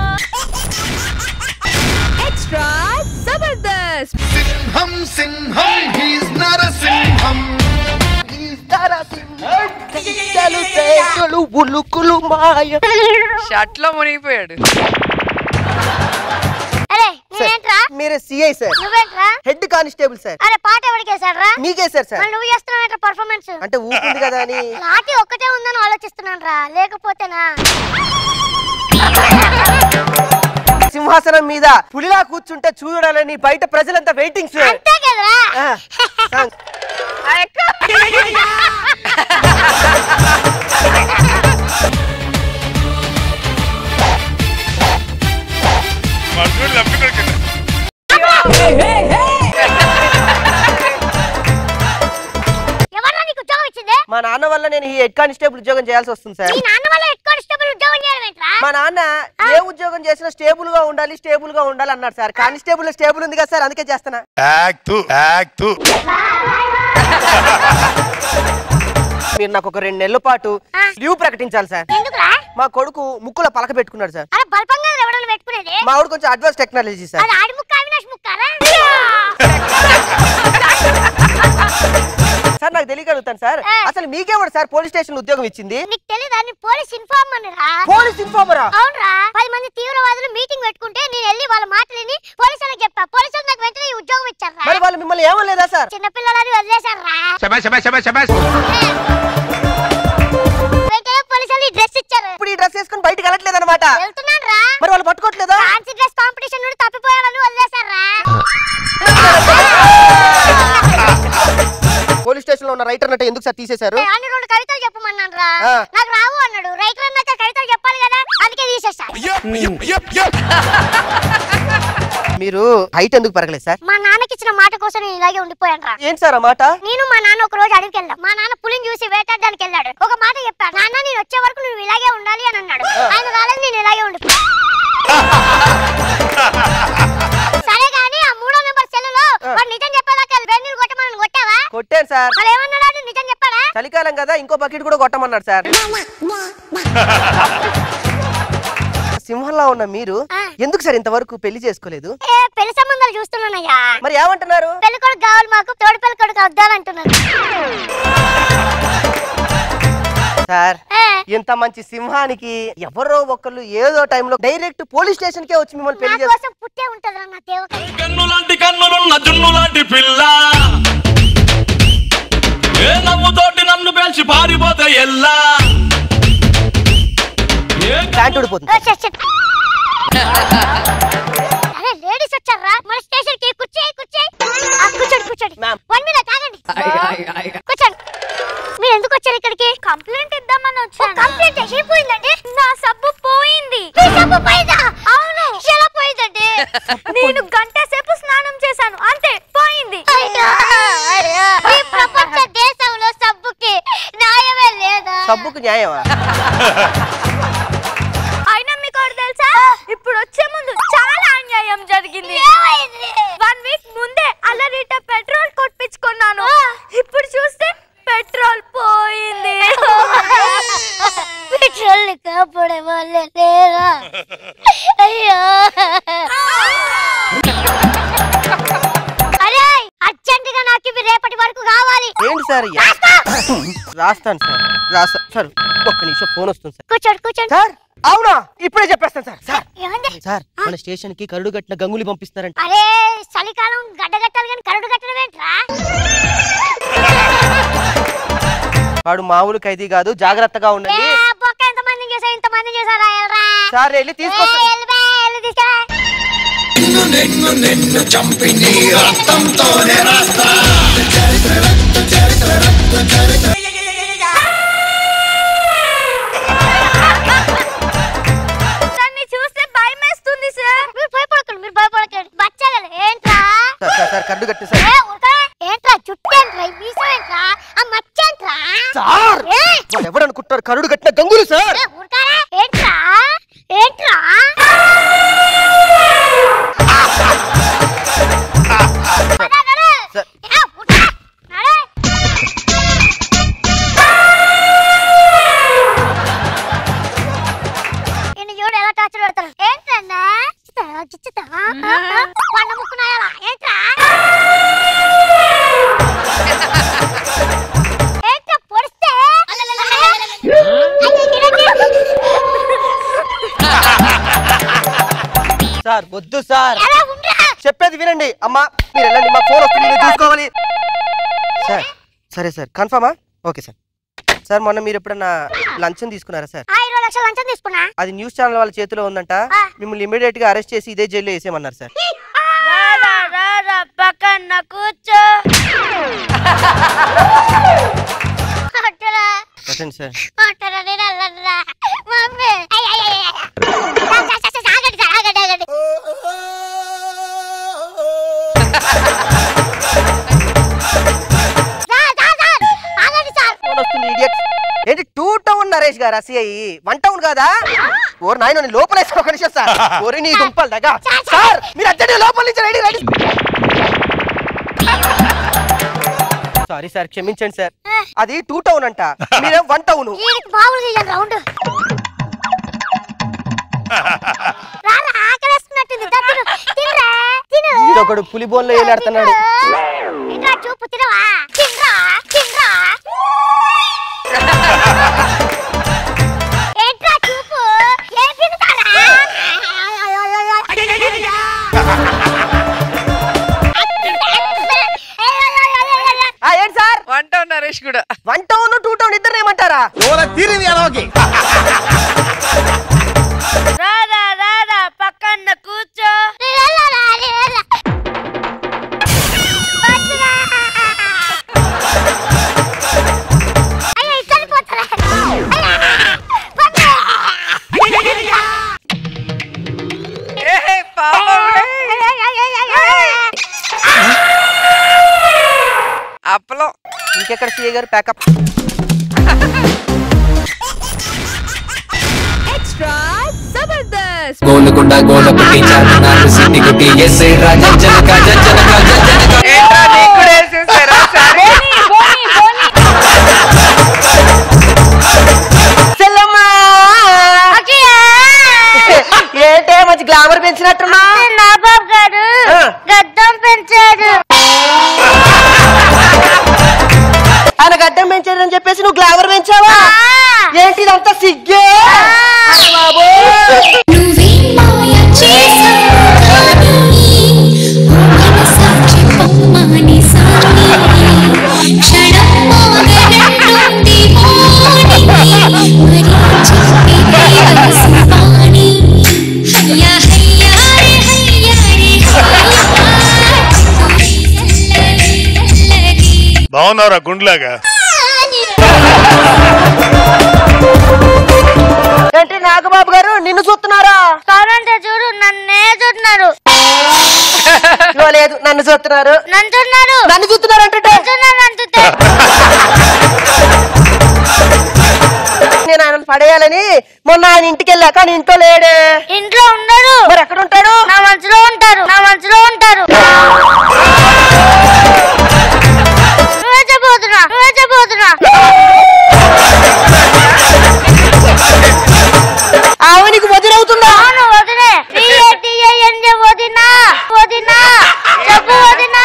Speaker 1: ఎక్స్ట్రా జబర్దస్త్
Speaker 9: సింహం సింహం హీస్ నర సింహం
Speaker 4: ఉలుకులు మాయ
Speaker 1: షర్ట్ లో మునిగిపోయాడు
Speaker 3: అరే నువ్వేంట్రా
Speaker 4: మీరు సిఐ సార్
Speaker 3: నువ్వేంట్రా
Speaker 4: హెడ్ కానిస్టేబుల్ సార్
Speaker 3: అరే పాట ఎవరికేసాడ్రా
Speaker 4: మీకేసారు సార్
Speaker 3: మరి నువ్వు చేస్తున్నావేంట్రా పర్ఫార్మెన్స్
Speaker 4: అంటే ఊపుంది కదా అని
Speaker 3: లాఠీ ఒక్కటే ఉందని ఆలోచిస్తున్నాను రా లేకపోతేనా
Speaker 4: సింహాసనం మీద పులిలా కూర్చుంటే చూడాలని బయట ప్రజలంతా వెయిటింగ్ సార్
Speaker 3: అంతే కదరా
Speaker 4: ఆ, సాంగ్.
Speaker 8: మనుషులు లబ్బి కొడుకున్నా
Speaker 3: ఎవరా నీకు ఉద్యోగం ఇచ్చింది
Speaker 4: మా నాన్న వల్ల నేను ఈ హెడ్ కానిస్టేబుల్ ఉద్యోగం చేయాల్సి వస్తుంది సార్
Speaker 3: నీ నాన్న వల్ల హెడ్ కానిస్టేబుల్ ఉద్యోగం చేయడం ఏంట్రా
Speaker 4: మా నాన్న ఏ ఉద్యోగం చేసినా స్టేబుల్ గా ఉండాలి స్టేబుల్ గా ఉండాలి అన్నాడు సార్ కానిస్టేబుల్ స్టేబుల్ ఉంది కదా సార్ అందుకే చేస్తున్నా
Speaker 8: యాక్తు యాక్తు
Speaker 4: మీరు నాకు ఒక రెండు నెలల పాటు
Speaker 3: ఆ.
Speaker 4: లీవ్ ప్రకటించాలి సార్
Speaker 3: ఎందుకురా
Speaker 4: మా కొడుకు ముక్కులో పలక పెట్టుకున్నాడు సార్
Speaker 3: అరే బల్పంగా ఎవడన్నా పెట్టుకునేది
Speaker 4: మా వాడు కొంచెం అడ్వాన్స్ టెక్నాలజీ సార్
Speaker 3: అది ఆడి ముక్క అవినాష్ ముక్కారా
Speaker 4: సార్ నాకు తెలియగలుగుతాను సార్
Speaker 3: ఆ.
Speaker 4: అసలు మీకేవాడు సార్ పోలీస్ స్టేషన్ ఉద్యోగం ఇచ్చింది
Speaker 3: నీకు తెలీదా నీ పోలీస్ ఇన్ఫార్మర్ రా
Speaker 4: పోలీస్ ఇన్ఫార్మరా
Speaker 3: అవునరా పది మంది తీవ్రవాదులు మీటింగ్ పెట్టుకుంటే నేను వెళ్ళి వాళ్ళ మాటలని పోలీసులకు చెప్పా పోలీసులు నాకు వెంటనే ఈ ఉద్యోగం ఇచ్చారా
Speaker 4: మరి వాళ్ళు మిమ్మల్ని ఏమలేదా సార్
Speaker 3: చిన్నపిల్లలని వదిలేశారా వెంటనే పోలీసులు డ్రెస్ ఇచ్చారు
Speaker 4: ఇప్పుడు ఈ డ్రెస్ వేసుకొని బయటికి వెళ్ళట్లేదు అనమాట
Speaker 3: వెళ్తున్నాను రా
Speaker 4: మరి వాళ్ళు పట్టుకోవట్లేదా
Speaker 3: ఫ్యాన్సీ డ్రెస్ కాంపిటీషన్ నుండి తప్పిపోయావని వదిలేశారా
Speaker 4: పోలీస్ స్టేషన్ లో ఉన్న రైటర్ అంటే ఎందుకు సార్ తీసేశారు
Speaker 3: అని రెండు కవితలు చెప్పమన్నాను రా
Speaker 4: ఆ.
Speaker 3: నాకు రావు అన్నాడు రైటర్ అన్నాక కవితలు చెప్పాలి కదా అందుకే తీసేసా
Speaker 4: మీరు హైట్ ఎందుకు పెరగలేదు సార్
Speaker 3: మా నాన్నకి ఇచ్చిన మాట కోసం నేను ఇలాగే ఉండిపోయాను రా
Speaker 4: ఏంటి సార్ ఆ మాట
Speaker 3: నేను మా నాన్న ఒక రోజు అడవికి వెళ్ళాం మా నాన్న పులిని చూసి వేటాడడానికి వెళ్ళాడు ఒక మాట చెప్పాడు నాన్న నేను వచ్చే వరకు నువ్వు ఇలాగే ఉండాలి అని అన్నాడు ఆయన రాలేదు నేను ఇలాగే ఉండిపోయా సరే కానీ ఆ మూడో నెంబర్ సెల్లులో వాడు నిజం చెప్పేదాకా వెన్నీరు కొట్టమని కొట్టావా
Speaker 4: కొట్టాను సార్
Speaker 3: మరి ఏమన్నాడు వాడు? నిజం చెప్పాడా
Speaker 4: చలికాలం కదా ఇంకో బకెట్ కూడా కొట్టమన్నాడు సార్ సింహంలా ఉన్న మీరు
Speaker 3: ఆ.
Speaker 4: ఎందుకు సార్ ఇంతవరకు పెళ్లి చేసుకోలేదు
Speaker 3: ఏ పెళ్లి సంబంధాలు చూస్తున్నానయ్యా
Speaker 4: మరి ఏమంటున్నారు
Speaker 3: పెళ్లి కొడుకు కావాలి మాకు తోడు పెళ్లి కొడుకు వద్దాలంటున్నాను
Speaker 4: సార్
Speaker 3: ఏ,
Speaker 4: ఇంత మంచి సింహానికి ఎవరో ఒకళ్ళు ఏదో టైంలో డైరెక్ట్ పోలీస్ స్టేషన్ కే వచ్చి మిమ్మల్ని
Speaker 3: నా
Speaker 4: పెళ్లి చేస్తారు
Speaker 3: కోసం పుట్టే ఉంటదిరా నా దేవత
Speaker 2: కన్ను లాంటి కన్నులున్న జున్ను లాంటి పిల్ల ఏ నవ్వుతోటి నన్ను పేల్చి పారిపోతే ఎల్లా ఏ
Speaker 4: ప్యాంట్ ఊడిపోతుంది
Speaker 3: ఓ, షట్, షట్. అరే లేడీస్ వచ్చారా మన స్టేషన్ కి కూర్చోయి కూర్చోయి ఆ, కూర్చోండి కూర్చోండి
Speaker 4: మ్యామ్.
Speaker 3: వన్ మినిట్ ఆగండి కూర్చోండి మీరు ఎందుకు వచ్చారు ఇక్కడికి కంప్లైంట్ ఇద్దామని వచ్చాను కంప్లైంట్ అయిపోయిందండి నా సబ్బు పోయింది మీ సబ్బు పోయిందా అవును ఎలా పోయిందండి నేను గంట సేపు స్నానం చేశాను అంతే పోయింది ఈ ప్రపంచ దేశంలో సబ్బుకి న్యాయమే లేదా
Speaker 4: సబ్బుకు న్యాయమా
Speaker 3: అయినా మీకు ఒకటి తెలుసా ఇప్పుడు వచ్చే ముందు చాలా అన్యాయం జరిగింది వన్ వీక్ ముందే అల్లరీట పెట్రోల్ కొట్టించుకున్నాను ఇప్పుడు చూస్తే పెట్రోల్ పోయింది పెట్రోల్ కాపాడే వాళ్ళే లేరా అయ్యో అరే అర్జెంట్ గా నాకు ఇవి రేపటి వరకు కావాలి
Speaker 4: ఏంటి సార్ ఇయ్య? రాస్తాను సార్ రాస్తా సార్ ఒక్క నిమిషం ఫోన్ వస్తుంది సార్
Speaker 3: కూర్చోండి కూర్చోండి
Speaker 4: సార్ అవునా ఇప్పుడే చెప్పేస్తాను సార్ సార్
Speaker 3: ఏమండి
Speaker 4: సార్ మన స్టేషన్ కి కరుడు కట్టిన గంగులు పంపిస్తారంట
Speaker 3: అరే చలికాలం గడ్డగట్టాలి కానీ కరుడు కట్టడం ఏంట్రా
Speaker 4: వాడు మామూలు ఖైదీ కాదు జాగ్రత్తగా
Speaker 3: ఏ
Speaker 4: ఉండండి
Speaker 3: బొక్క ఎంత మంది చేసా ఇంత మంది చేసారా ఎల్రా
Speaker 4: సార్ వెళ్ళి
Speaker 3: ఏ,
Speaker 4: తీసుకొస్తా
Speaker 3: ఎల్లు బే, ఎల్లు తీసుకురా.
Speaker 9: నిన్ను నిన్ను చంపి నీ రక్తంతోనే రాస్తా
Speaker 3: దాన్ని చూస్తే భయం వేస్తుంది సార్ మీరు భయపడకండి మీరు భయపడకండి బచ్చగలు ఏంట్రా
Speaker 4: సార్ సార్ సార్ కరుడు కట్టి సార్
Speaker 3: ఏ, ఊరుకోరా. ఏంట్రా జుట్టు ఏంట్రా ఈ మీసం ఏంట్రా ఆ మచ్చ ఏంట్రా
Speaker 4: సార్
Speaker 3: ఏ,
Speaker 4: వాడు ఎవడు అనుకుంటున్నాడు గంగులు సార్
Speaker 3: ఏ, ఊరుకోరా. ఏంట్రా ఏంట్రా నడు, నడు.
Speaker 4: సార్.
Speaker 3: ఏ, ఊరుకోరా. నడు. ఈయన చూడు ఎలా టార్చర్ పెడతారు ఏంటన్నా చిచ్చుతావా పండ ముక్కునాయాలా ఏంట్రా ఏంట్రా పొడిస్తే
Speaker 4: సార్ వద్దు సార్
Speaker 3: ఎలా ఉండరా
Speaker 4: చెప్పేది వినండి అమ్మా మీరు వెళ్ళండి మా ఫోన్ వస్తుంది నేను చూసుకోవాలి సార్ సరే సార్ కన్ఫర్మా ఓకే సార్ సార్ మొన్న మీరు ఎప్పుడన్నా లంచం తీసుకున్నారా సార్
Speaker 3: ఆ ఇరవై లక్షలు లంచం తీసుకున్నా
Speaker 4: అది న్యూస్ ఛానల్ వాళ్ళ చేతిలో ఉందంట
Speaker 3: ఆ.
Speaker 4: మిమ్మల్ని ఇమీడియట్ గా అరెస్ట్ చేసి ఇదే జైల్లో వేసేయమన్నారు సార్
Speaker 3: రారా రారా పక్కన కూర్చో కొట్టరా
Speaker 4: ప్రసెంట్ సార్
Speaker 3: కొట్టరా నేను వెళ్ళనురా మమ్మీ అయ్, అయ్, అయ్, అయ్. సార్, సార్, సార్, సార్, ఆగండి సార్ ఆగండి ఆగండి సార్, సార్, సార్, ఆగండి సార్
Speaker 4: ఫోన్ వస్తుంది ఇడియట్ ఏంటి two town Naresh garu CI one town కాదా ఓరు నాయన నేను లోపల వేసిన ఒక నిమిషం సార్ ఓరి నీ దుంపలు దగ్గర సార్ మీరు అర్జెంట్ లోపల నుంచి రెడీ రెడీ సారీ సార్ క్షమించండి సార్ అది టూ టౌన్ అంట మీరే వన్ టౌన్
Speaker 3: వీడికి మామూలుగా ఇయ్యాలి రౌండ్ రారా ఆకలేస్తున్నట్టుంది దా, తిను తినరా తిను
Speaker 4: ఒకడు పులి బోన్లో ఏలాడుతున్నాడు
Speaker 3: తినరా చూపు తినవా తినరా తినరా ఏంట్రా చూపు ఏం తింటారా
Speaker 4: ఆ ఏంటి సార్
Speaker 1: వన్ టౌన్ నరేష్ కూడా
Speaker 4: వన్ టౌన్ టూ టౌన్ ఇద్దరు ఏమంటారా
Speaker 1: రారా రారా పక్కన కూర్చో
Speaker 3: అయ్యో ఇక్కడ పోతారా
Speaker 1: ఏ పాపం అప్పలం
Speaker 4: ఇంకెక్కడ సిఐ గారు ప్యాకప్
Speaker 10: గోలుకొండ గోల పుట్టి చార్మినార్ సిటీ గుట్టి ఎస్ఐ రాజా జనక జనక జనక
Speaker 1: ఏంట్రా నీకు కూడా వేసేసారా సరే
Speaker 4: చెల్లమ్మా ఏంటే మంచి గ్లామర్ పెంచినట్టున్నా
Speaker 3: నా బాబు గారు
Speaker 4: ఆ.
Speaker 3: గడ్డం పెంచాడు
Speaker 4: ఆయన గడ్డం పెంచాడని చెప్పేసి నువ్వు గ్లామర్ పెంచావా ఏంటి ఇదంతా సిగ్గే అరే బాబోయ్.
Speaker 11: నువ్వే మాయ చేసావు కానీ ఊహల సాక్షి పొమ్మని సాగి క్షణం మోగనంటుంది మోని మరి చెప్పి దేవసింపాణి హయ్యా హయ్యా రే హయ్యా రే హయ్యా అల్లరి
Speaker 8: బాగున్నారా గుండ్లాగా
Speaker 4: ఏంటి నాగబాబు గారు నిన్ను చూస్తున్నారా
Speaker 3: కావాలంటే చూడు నన్నే చూస్తున్నారు
Speaker 4: ఇదిగో లేదు నన్ను చూస్తున్నారు
Speaker 3: నన్ను చూస్తున్నారు
Speaker 4: నన్ను చూస్తున్నారు అంటే
Speaker 3: చూస్తున్నారు నన్ను చూస్తే
Speaker 4: నేను ఆయన పడేయాలని మొన్న ఆయన ఇంటికి వెళ్ళా కానీ ఇంట్లో లేడే
Speaker 3: ఇంట్లో ఉండరు
Speaker 4: మరి ఎక్కడ ఉంటాడు
Speaker 3: నా మనసులో ఉంటారు నా మనసులో ఉంటారు నువ్వే చెప్పబోతున్నా నువ్వే చెప్పబోతున్నా
Speaker 4: ఆమె నీకు వదిలవుతుందా
Speaker 3: అవును వదిలే టీఏటీఏఎన్ వదినా వదినా చెప్పు వదినా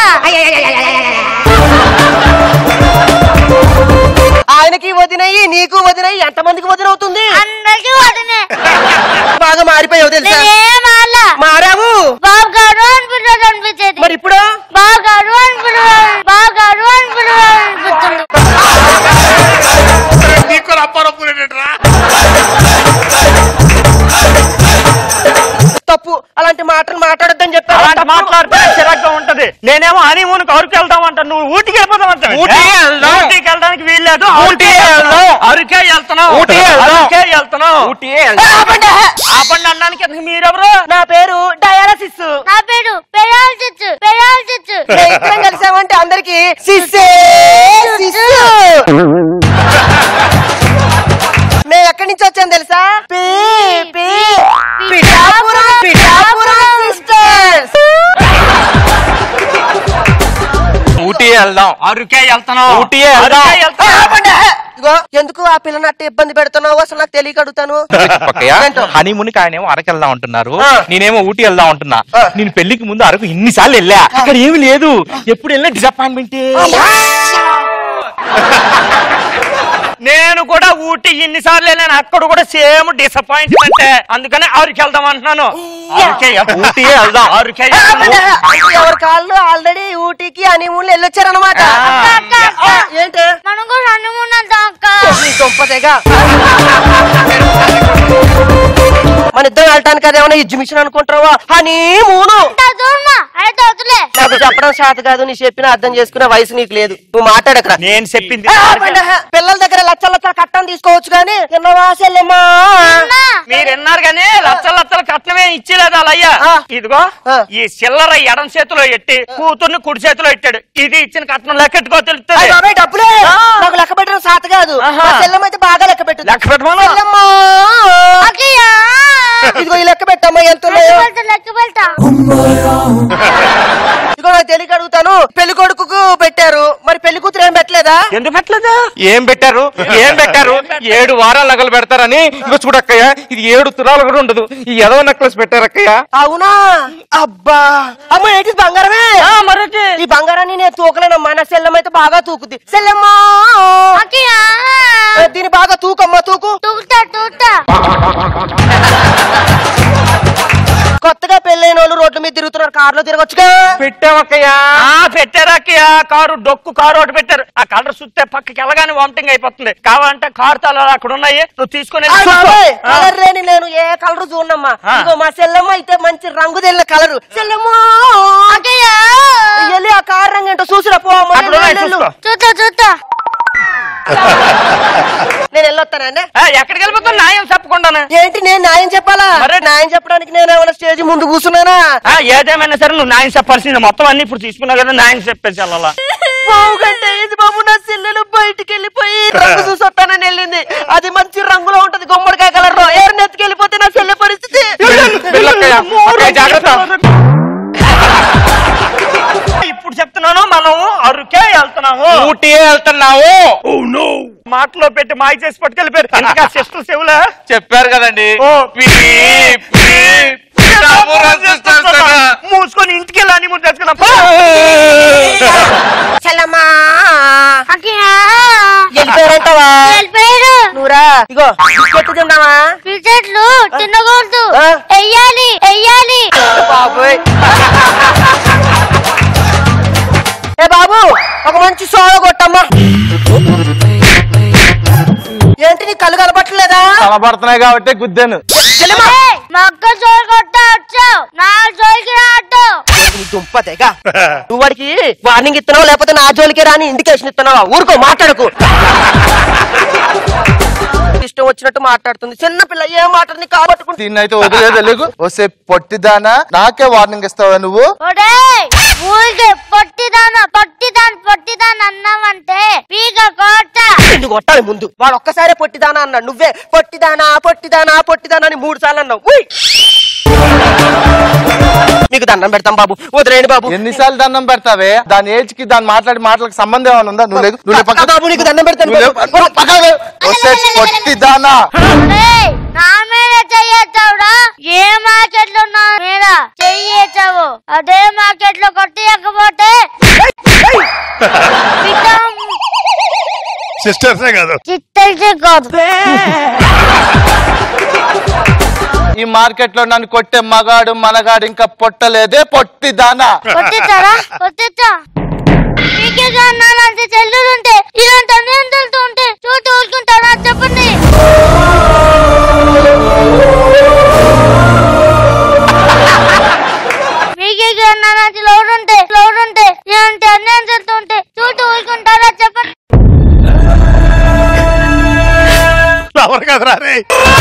Speaker 4: ఆయనకి వదినయ్యి నీకు వదినయ్యి ఎంతమందికి వదినవుతుంది
Speaker 3: అందరికీ వదినే
Speaker 4: బాగా మారిపోయావు తెలుసా
Speaker 3: నేనేం అలా
Speaker 4: మారావు
Speaker 3: బాబు గారు అనిపించదు అనిపించేది
Speaker 4: మరి ఇప్పుడు
Speaker 3: బాబు గారు అనిపించదు బాబు గారు అనిపించదు అనిపిస్తుంది
Speaker 8: నీకు కూడా అప్పారప్పుకునేటట్రా
Speaker 4: తప్పు అలాంటి మాటలు మాట్లాడొద్దని చెప్పాను
Speaker 6: అలాంటి మాట్లాడితే చిరాగ్గా ఉంటది నేనేమో హనీమూన్ అరకు వెళ్తామంట నువ్వు ఊటికి వెళ్ళిపోతామంట
Speaker 7: ఊటీ వెళ్దాం.
Speaker 6: ఊటీకి వెళ్ళడానికి వీల్లేదు
Speaker 7: ఊటీ వెళ్దాం.
Speaker 6: అరకే వెళ్తున్నావు
Speaker 7: ఊటీ వెళ్దాం.
Speaker 6: అరకే వెళ్తున్నావు
Speaker 7: ఊటీ
Speaker 4: ఆపండి.
Speaker 6: ఆపండి అనడానికి ఎందుకు మీరెవరు
Speaker 4: నా పేరు డయాలసిస్
Speaker 3: నా పేరు పెరాల్ చచ్చు పెరాల్ చచ్చు
Speaker 4: మేము ఇద్దరం కలిసామంటే అందరికి సిస్సే సిస్సు నుంచి వచ్చాను తెలుసా P P Pithapuram Pithapuram sisters
Speaker 6: Ooty వెళ్దాం
Speaker 12: అరుకే వెళ్తున్నాం
Speaker 6: ఊటీ వెళ్దాం
Speaker 4: ఇగో ఎందుకు ఆ పిల్లని అట్ట ఇబ్బంది పెడుతున్నావు అసలు నాకు తెలియక అడుగుతాను ఏంటో?
Speaker 12: హనీమూన్ ఆయనేమో అరకు వెళ్దాం అంటున్నారు
Speaker 4: ఆ.
Speaker 12: నేనేమో ఊటీ వెళ్దాం అంటున్నా నేను పెళ్లికి ముందు అరకు ఇన్నిసార్లు వెళ్ళా అక్కడ ఏమి లేదు ఎప్పుడు వెళ్ళినా డిసప్పాయింట్మెంట్ నేను కూడా ఊటీ ఇన్నిసార్లు వెళ్ళాను అక్కడ కూడా సేమ్ డిసప్పాయింట్మెంట్ అందుకనే అరకు వెళ్దాం అంటున్నాను అరకే ఊటీ వెళ్దాం అరకే
Speaker 4: ఎవరి కాళ్ళు ఆల్రెడీ ఊటీకి హనీమూన్ వెళ్ళొచ్చారనమాట ఏంటి
Speaker 3: మనం కూడా హనుమూన్ వెళ్దాం అక్క
Speaker 4: నీ దుంపదేగా మన ఇద్దరం వెళ్ళటానికి అదేమన్నా ఎగ్జిబిషన్ అనుకుంటావా హనీమూను
Speaker 3: అంత దూరమా అయితే వదిలే
Speaker 4: నాకు చెప్పడం శాత కాదు నీ చెప్పిన అర్థం చేసుకునే వయసు నీకు లేదు నువ్వు మాట్లాడకరా
Speaker 12: నేను చెప్పింది
Speaker 4: పిల్లల దగ్గర లచ్చ లచ్చ కట్టం తీసుకోవచ్చు కానీ తిన్నవా సెల్లెమ్మా
Speaker 12: మీరు విన్నారు కానీ లచ్చల లచ్చల కట్నమే ఇచ్చేలేదు అలయ్యా ఇదిగో ఈ చిల్లర ఎడం చేతిలో ఎట్టి కూతుర్ని కుడి చేతిలో ఎట్టాడు ఇది ఇచ్చిన కట్నం లెక్కెట్టుకో
Speaker 4: అయ్
Speaker 12: తెలుస్తుంది
Speaker 4: బాబాయ్ డబ్బులే నాకు లెక్క పెట్టడం సాత కాదు
Speaker 12: ఆహా.
Speaker 4: మా సెల్లెమ్మ అయితే బాగా లెక్క పెట్టు
Speaker 12: లెక్క పెట్టమను.
Speaker 4: సెల్లెమ్మా
Speaker 3: అక్కయ్య
Speaker 4: ఇదిగో ఈ లెక్క పెట్టమ్మా ఎంత ఉన్నాయో
Speaker 3: లెక్క పెడతా లెక్క పెడతా
Speaker 4: ఇదిగో నాకు తెలియక అడుగుతాను పెళ్లి కొడుకుకు పెట్టారు మరి పెళ్లి కూతురు ఏం పెట్టలేదా
Speaker 12: ఎందుకు పెట్టలేదు
Speaker 6: ఏం పెట్టారు ఏం పెట్టారు ఏడు వారాలు నగలు పెడతారని ఇగో చూడక్కయ్య ఇది ఏడు తురాలు కూడా ఉండదు ఈ ఎదవ నెక్లెస్ పెట్టారక్కయ్య
Speaker 4: అవునా అబ్బా అమ్మ ఏంటి బంగారమే
Speaker 12: మరొకటి
Speaker 4: ఈ బంగారాన్ని నేను తూకలేనమ్మా నా సెల్లెమ్మ అయితే బాగా తూకుద్ది సెల్లెమ్మా
Speaker 3: అక్కయ్య
Speaker 4: ఏ, దీన్ని బాగా తూకమ్మా తూకు
Speaker 3: తూకుతా తూకుతా
Speaker 4: కొత్తగా పెళ్ళైన వాళ్ళు రోడ్ల మీద తిరుగుతున్నారు కార్లో తిరగొచ్చుగా
Speaker 6: పెట్టామక్కయ్యా
Speaker 12: ఆ పెట్టారు అక్కయ్య కారు డొక్కు కారు ఒకటి పెట్టారు ఆ కలర్ చూస్తే పక్కకి వెళ్ళగానే వామిటింగ్ అయిపోతుంది కావాలంటే కారు తాళాలు అక్కడ ఉన్నాయి నువ్వు తీసుకుని వెళ్ళి
Speaker 4: ఆయ్
Speaker 12: చూసుకో.
Speaker 4: బాబాయ్,
Speaker 12: ఆ.
Speaker 4: కలర్ లేని నేను ఏ కలర్ చూడమ్మా
Speaker 12: ఆ.
Speaker 4: ఇదిగో మా సెల్లమ్మ అయితే మంచి రంగు తెల్ల కలరు సెల్లమ్మ
Speaker 3: అక్కయ్య
Speaker 4: వెళ్ళి ఆ కార్ రంగు ఏంటో చూసిరా పో అమ్మ.
Speaker 12: అక్కడ ఉన్నాయి,
Speaker 4: వెళ్ళు, వెళ్ళు.
Speaker 12: చూసుకో.
Speaker 3: చూస్తా చూస్తా
Speaker 4: నేను వెళ్ళొస్తానండి
Speaker 12: ఆ, ఎక్కడికి వెళ్ళిపోతావు న్యాయం చెప్పకుండానే
Speaker 4: ఏంటి నేను న్యాయం చెప్పాలా
Speaker 12: మరే?
Speaker 4: న్యాయం చెప్పడానికి నేను ఏమైనా స్టేజ్ ముందు కూర్చున్నానా
Speaker 12: ఆ, ఏదేమైనా సరే నువ్వు న్యాయం చెప్పాల్సింది మొత్తం అన్ని ఇప్పుడు తీసుకున్నావు కదా న్యాయం చెప్పేసి వెళ్ళాలా
Speaker 4: బావుగంటే ఇది బాబు నా చెల్లెలు బయటికి వెళ్ళిపోయి రంగు చూసి వస్తానని వెళ్ళింది అది మంచి రంగులో ఉంటది గుమ్మడికాయ కలర్ లో ఎవరు నెత్తికెళ్ళిపోతే నా చెల్లె పరిస్థితి
Speaker 6: వెళ్ళక్కయ్య అక్కయ్య జాగ్రత్త
Speaker 12: ఇప్పుడు చెప్తున్నాను మనం అరుకే వెళ్తున్నాము
Speaker 6: ఊటీ వెళ్తున్నావు
Speaker 12: మాటలో పెట్టి మాయ చేసి పట్టుకెళ్ళిపోయారు ఇంకా సిస్టర్ చెవులా
Speaker 6: చెప్పారు కదండి
Speaker 12: ఓ.
Speaker 6: పీ, పీ, పిఠాపురం sisters అట.
Speaker 12: మూసుకొని ఇంటికి వెళ్ళాని ముందు తెచ్చుకున్నా
Speaker 4: చెల్లమ్మా
Speaker 3: అక్కయ్య
Speaker 4: వెళ్ళిపోయారంటావా
Speaker 3: వెళ్ళిపోయారు
Speaker 4: నువ్వురా ఇగో బిస్కెట్ తిందామా
Speaker 3: పిజ్జట్లు తినకూడదు
Speaker 4: ఆ?
Speaker 3: వెయ్యాలి వెయ్యాలి
Speaker 4: బాబోయ్ ఏ బాబు ఒక మంచి సోడ కొట్టమ్మా ఏంటి నీ కళ్ళు కనపట్లేదా
Speaker 6: కనబడుతున్నాయి కాబట్టి గుద్దాను
Speaker 3: ఏయ్, మా అక్క జోలు కొట్టా వచ్చావు నా జోలికి రావద్దు
Speaker 4: నీ దుంప తెగ నువ్వు వాడికి వార్నింగ్ ఇస్తున్నావు లేకపోతే నా జోలికి రాని ఇండికేషన్ ఇస్తున్నావా ఊరుకో మాట్లాడకు ఇష్టం వచ్చినట్టు మాట్లాడుతుంది చిన్న పిల్ల ఏం మాట్లాడి కాబట్టుకుంటుంది
Speaker 7: దీన్ని అయితే వదిలేదు తెలియదు వస్తే పొట్టిదానా నాకే వార్నింగ్ ఇస్తావా నువ్వు
Speaker 3: ఒడేయ్ ఊరికే పొట్టిదాన పొట్టిదాన్ పొట్టిదాన్ అన్నావంటే పీక కోట
Speaker 4: నిన్ను కొట్టాలి ముందు వాడు ఒక్కసారే పొట్టిదానా అన్నాడు నువ్వే పొట్టిదానా పొట్టిదానా పొట్టిదానా అని మూడు సార్లు అన్నావు ఉయ్. మీకు దండం పెడతాం బాబు వదిలేండి బాబు
Speaker 7: ఎన్నిసార్లు దండం పెడతావే దాని ఏజ్ కి దాని మాట్లాడి మాటలకు సంబంధం ఏమైనా ఉందా నువ్వు లేదు నువ్వు లే పక్కకు.
Speaker 4: బాబు నీకు దండం పెడతాను
Speaker 7: నువ్వు లే
Speaker 4: బాబు.
Speaker 7: పక్కకు, పక్కకు లే. వస్తే పొట్టిదానా
Speaker 3: ఒడేయ్ నా మీద చెయ్యొచ్చావుడా ఏ మార్కెట్ లో నా మీద చెయ్యొచ్చావు అదే మార్కెట్ లో కొట్టియకపోతే
Speaker 8: సిస్టర్సే కాదు
Speaker 3: చిత్తైతే కాదు
Speaker 7: ఈ మార్కెట్ లో నన్ను కొట్టే మగాడు మనగాడు ఇంకా పొట్టలేదే పొట్టిదానా
Speaker 3: కొట్టించారా కొట్టించా మీకే నాలాంటి చెల్లులుంటే ఇలాంటి అన్యంతలతో ఉంటే చూసి ఊరుకుంటారా చెప్పండి మీకే నాలాంటి లోడ్ ఉంటే లోడ్ ఉంటే ఇలాంటి అన్యంతలతో ఉంటే చూసి ఊరుకుంటారా చెప్పండి
Speaker 8: ఎవరు కదరా రే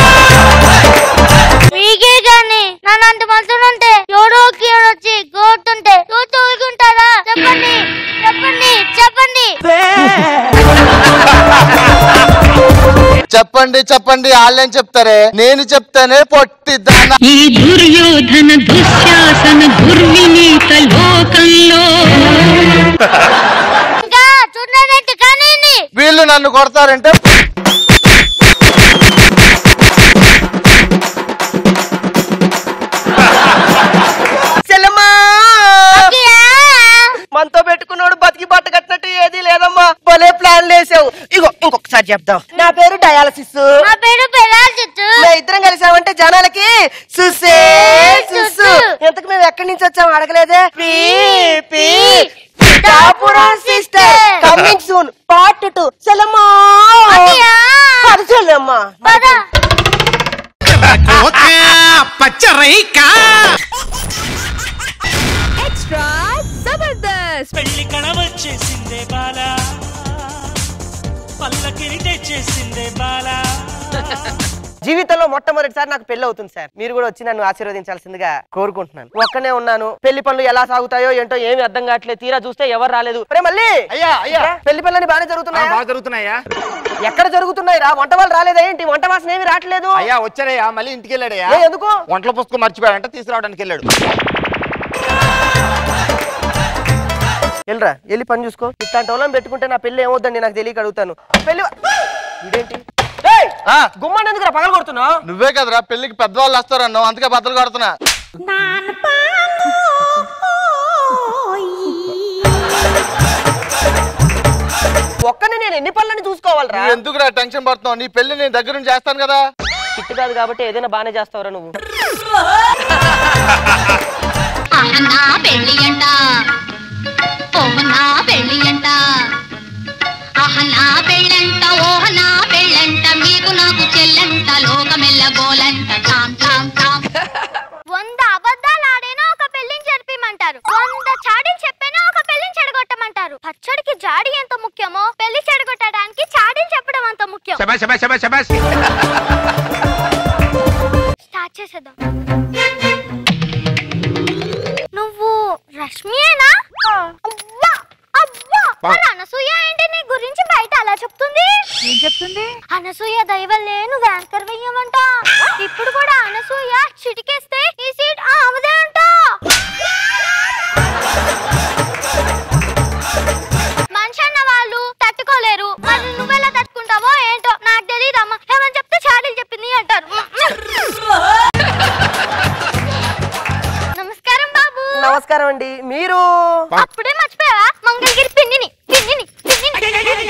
Speaker 3: మీకే కానీ నాలాంటి మనుషులుంటే ఎవడో వచ్చి కోరుతుంటే చూసి ఊరుకుంటారా చెప్పండి చెప్పండి చెప్పండి
Speaker 7: చెప్పండి చెప్పండి వాళ్ళేం చెప్తారే నేను చెప్తానే పొట్టిద్దాన
Speaker 11: ఈ దుర్యోధన దుశ్శాసన దుర్వినీత లోకంలో
Speaker 3: ఇంకా చూడలేదంటే కానీ
Speaker 7: వీళ్ళు నన్ను కొడతారంటే
Speaker 4: చెల్లమ్మా మనతో పెట్టుకున్నాడు బతికి బట్ట కట్టినట్టు ఏది లేదమ్మా భలే ప్లాన్ లేసావు ఇగో ఇంకొకసారి చెప్దాం నా పేరు డయాలసిస్
Speaker 3: నా పేరు పెరాజిత్
Speaker 4: మేము ఇద్దరం కలిసామంటే జనాలకి సుసే సుసు ఎంతకు మేము ఎక్కడి నుంచి వచ్చాము అడగలేదే P P Pithapuram sister coming soon part two చెల్లమ్మా పద చెల్లమ్మా
Speaker 9: పచ్చరైకా
Speaker 1: ఎక్స్ట్రా జబర్దస్త్
Speaker 13: పెళ్లి కళ వచ్చేసిందే బాలా పల్లకిని తెచ్చేసిందే బాలా
Speaker 4: జీవితంలో మొట్టమొదటిసారి నాకు పెళ్లి అవుతుంది సార్ మీరు కూడా వచ్చి నన్ను ఆశీర్వదించాల్సిందిగా కోరుకుంటున్నాను ఒక్కనే ఉన్నాను పెళ్లి పనులు ఎలా సాగుతాయో ఏంటో ఏమి అర్థం కావట్లేదు తీరా చూస్తే ఎవరు రాలేదు రే మళ్ళీ
Speaker 6: అయ్యా అయ్యా
Speaker 4: పెళ్లి పనులని బాగానే
Speaker 6: ఆ,
Speaker 4: జరుగుతున్నాయా
Speaker 6: బాగా జరుగుతున్నాయ్యా
Speaker 4: ఎక్కడ జరుగుతున్నాయి రా వంట వాళ్ళు రాలేదా ఏంటి వంట వాసన ఏమి రావట్లేదు
Speaker 6: అయ్యా వచ్చారయ్యా మళ్ళీ ఇంటికి వెళ్ళాడయ్యా
Speaker 4: ఏ, ఎందుకు
Speaker 6: వంటల పుస్తకం మర్చిపోయాడంటే తీసుకురావడానికి వెళ్ళాడు
Speaker 4: వెళ్ళరా వెళ్ళి పని చూసుకో ఇట్లాంటి వాళ్ళని పెట్టుకుంటే నా పెళ్లి ఏమవుద్దండి నాకు తెలియక అడుగుతాను పెళ్లి ఇదేంటి ఏయ్! గుమ్మాన్ని ఎందుకురా పగల కొడుతున్నావు
Speaker 7: నువ్వే కదరా పెళ్లికి పెద్దవాళ్ళు వస్తారన్నావు అందుకే బద్దలు కొడుతున్నా
Speaker 4: ఒక్కనే నేను ఎన్ని పనులని చూసుకోవాలరా
Speaker 7: నువ్వు ఎందుకురా టెన్షన్ పడుతున్నావు నీ పెళ్లి నేను దగ్గర నుంచి చేస్తాను కదా
Speaker 4: కిట్టు కాదు కాబట్టి ఏదైనా బాగానే చేస్తావురా నువ్వు
Speaker 11: నా పెళ్ళి అంట ఓహ నా పెళ్ళి అంట ఆహ నా పెళ్ళంట ఓహ నా పెళ్ళంట మీకు నాకు చెల్లంట లోకమెల్ల గోలంట టామ్ టామ్ టామ్
Speaker 3: వంద అబద్ధాలు ఆడైనా ఒక పెళ్లిని జరిపిమంటారు వంద చాడీలు చెప్పైనా ఒక పెళ్లిని చెడగొట్టమంటారు పచ్చడికి జాడి ఎంత ముఖ్యమో పెళ్లి చెడగొట్టడానికి చాడీలు చెప్పడం అంత ముఖ్యం
Speaker 8: శబాష్ శబాష్ శబాష్ శబాష్
Speaker 3: స్టార్ట్ చేసేద్దాం నువ్వు రష్మియేనా అబ్బా అబ్బా మరి అనసూయ ఏంటి నీ గురించి బయట అలా చెప్తుంది
Speaker 1: ఏం చెప్తుంది
Speaker 3: అనసూయ దయవల్లే నువ్వు యాంకర్ వెయ్యమంట ఇప్పుడు కూడా అనసూయ చిటికేస్తే ఈ సీట్ ఆమెదే అంట మనిషి అన్న వాళ్ళు తట్టుకోలేరు మరి నువ్వెలా తట్టుకుంటావో ఏంటో నాకు తెలియదమ్మా ఏమని చెప్తే చాడీలు చెప్పింది అంటారు నమస్కారం బాబు
Speaker 4: నమస్కారం అండి మీరు
Speaker 3: అప్పుడే మర్చిపోయావా మంగళగిరి పిన్నిని పిన్నిని పిన్నిని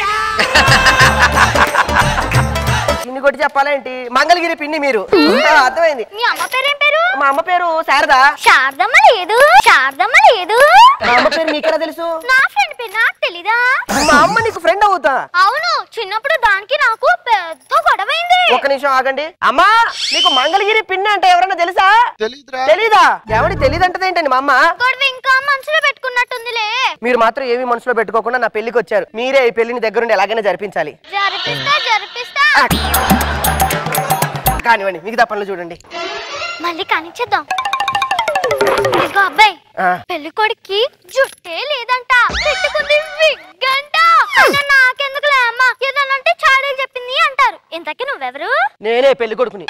Speaker 4: పిన్ని కొట్టి చెప్పాలేంటి మంగళగిరి పిన్ని మీరు ఆ, అర్థమైంది
Speaker 3: మీ అమ్మ పేరేం పేరు
Speaker 4: మా అమ్మ పేరు శారద
Speaker 3: శారదమ్మ లేదు శారదమ్మ లేదు
Speaker 4: మా అమ్మ పేరు నీకెలా తెలుసు
Speaker 3: నా ఫ్రెండ్ పేరు నాకు తెలీదా
Speaker 4: మా అమ్మ నీకు ఫ్రెండ్ అవుతా
Speaker 3: అవును చిన్నప్పుడు దానికి నాకు పెద్ద గొడవైంది
Speaker 4: ఒక్క నిమిషం ఆగండి అమ్మా నీకు మంగళగిరి పిన్ని అంటే ఎవరన్నా తెలుసా
Speaker 7: తెలీదురా
Speaker 4: తెలీదా ఎవడి తెలియదంటది ఏంటండి మా అమ్మ
Speaker 3: గొడవ ఇంకా మనసులో పెట్టుకున్నట్టుందిలే
Speaker 4: మీరు మాత్రం ఏమీ మనసులో పెట్టుకోకుండా నా పెళ్లికి వచ్చారు మీరే ఈ పెళ్లిని దగ్గరుండి ఎలాగైనా జరిపించాలి
Speaker 3: జరిపిస్తా జరిపిస్తా
Speaker 4: కానివ్వండి మిగతా పనులు చూడండి
Speaker 3: మళ్ళీ కానిచ్చేద్దాం ఇదిగో అబ్బాయి
Speaker 4: ఆ.
Speaker 3: పెళ్లి కొడుక్కి జుట్టే లేదంట పెట్టుకుంది విగ్ అంట అయినా నాకెందుకులే అమ్మ ఏదనంటే చాడీలు చెప్పింది అంటారు ఇంతకీ నువ్వెవరు
Speaker 4: నేనే పెళ్లి కొడుకుని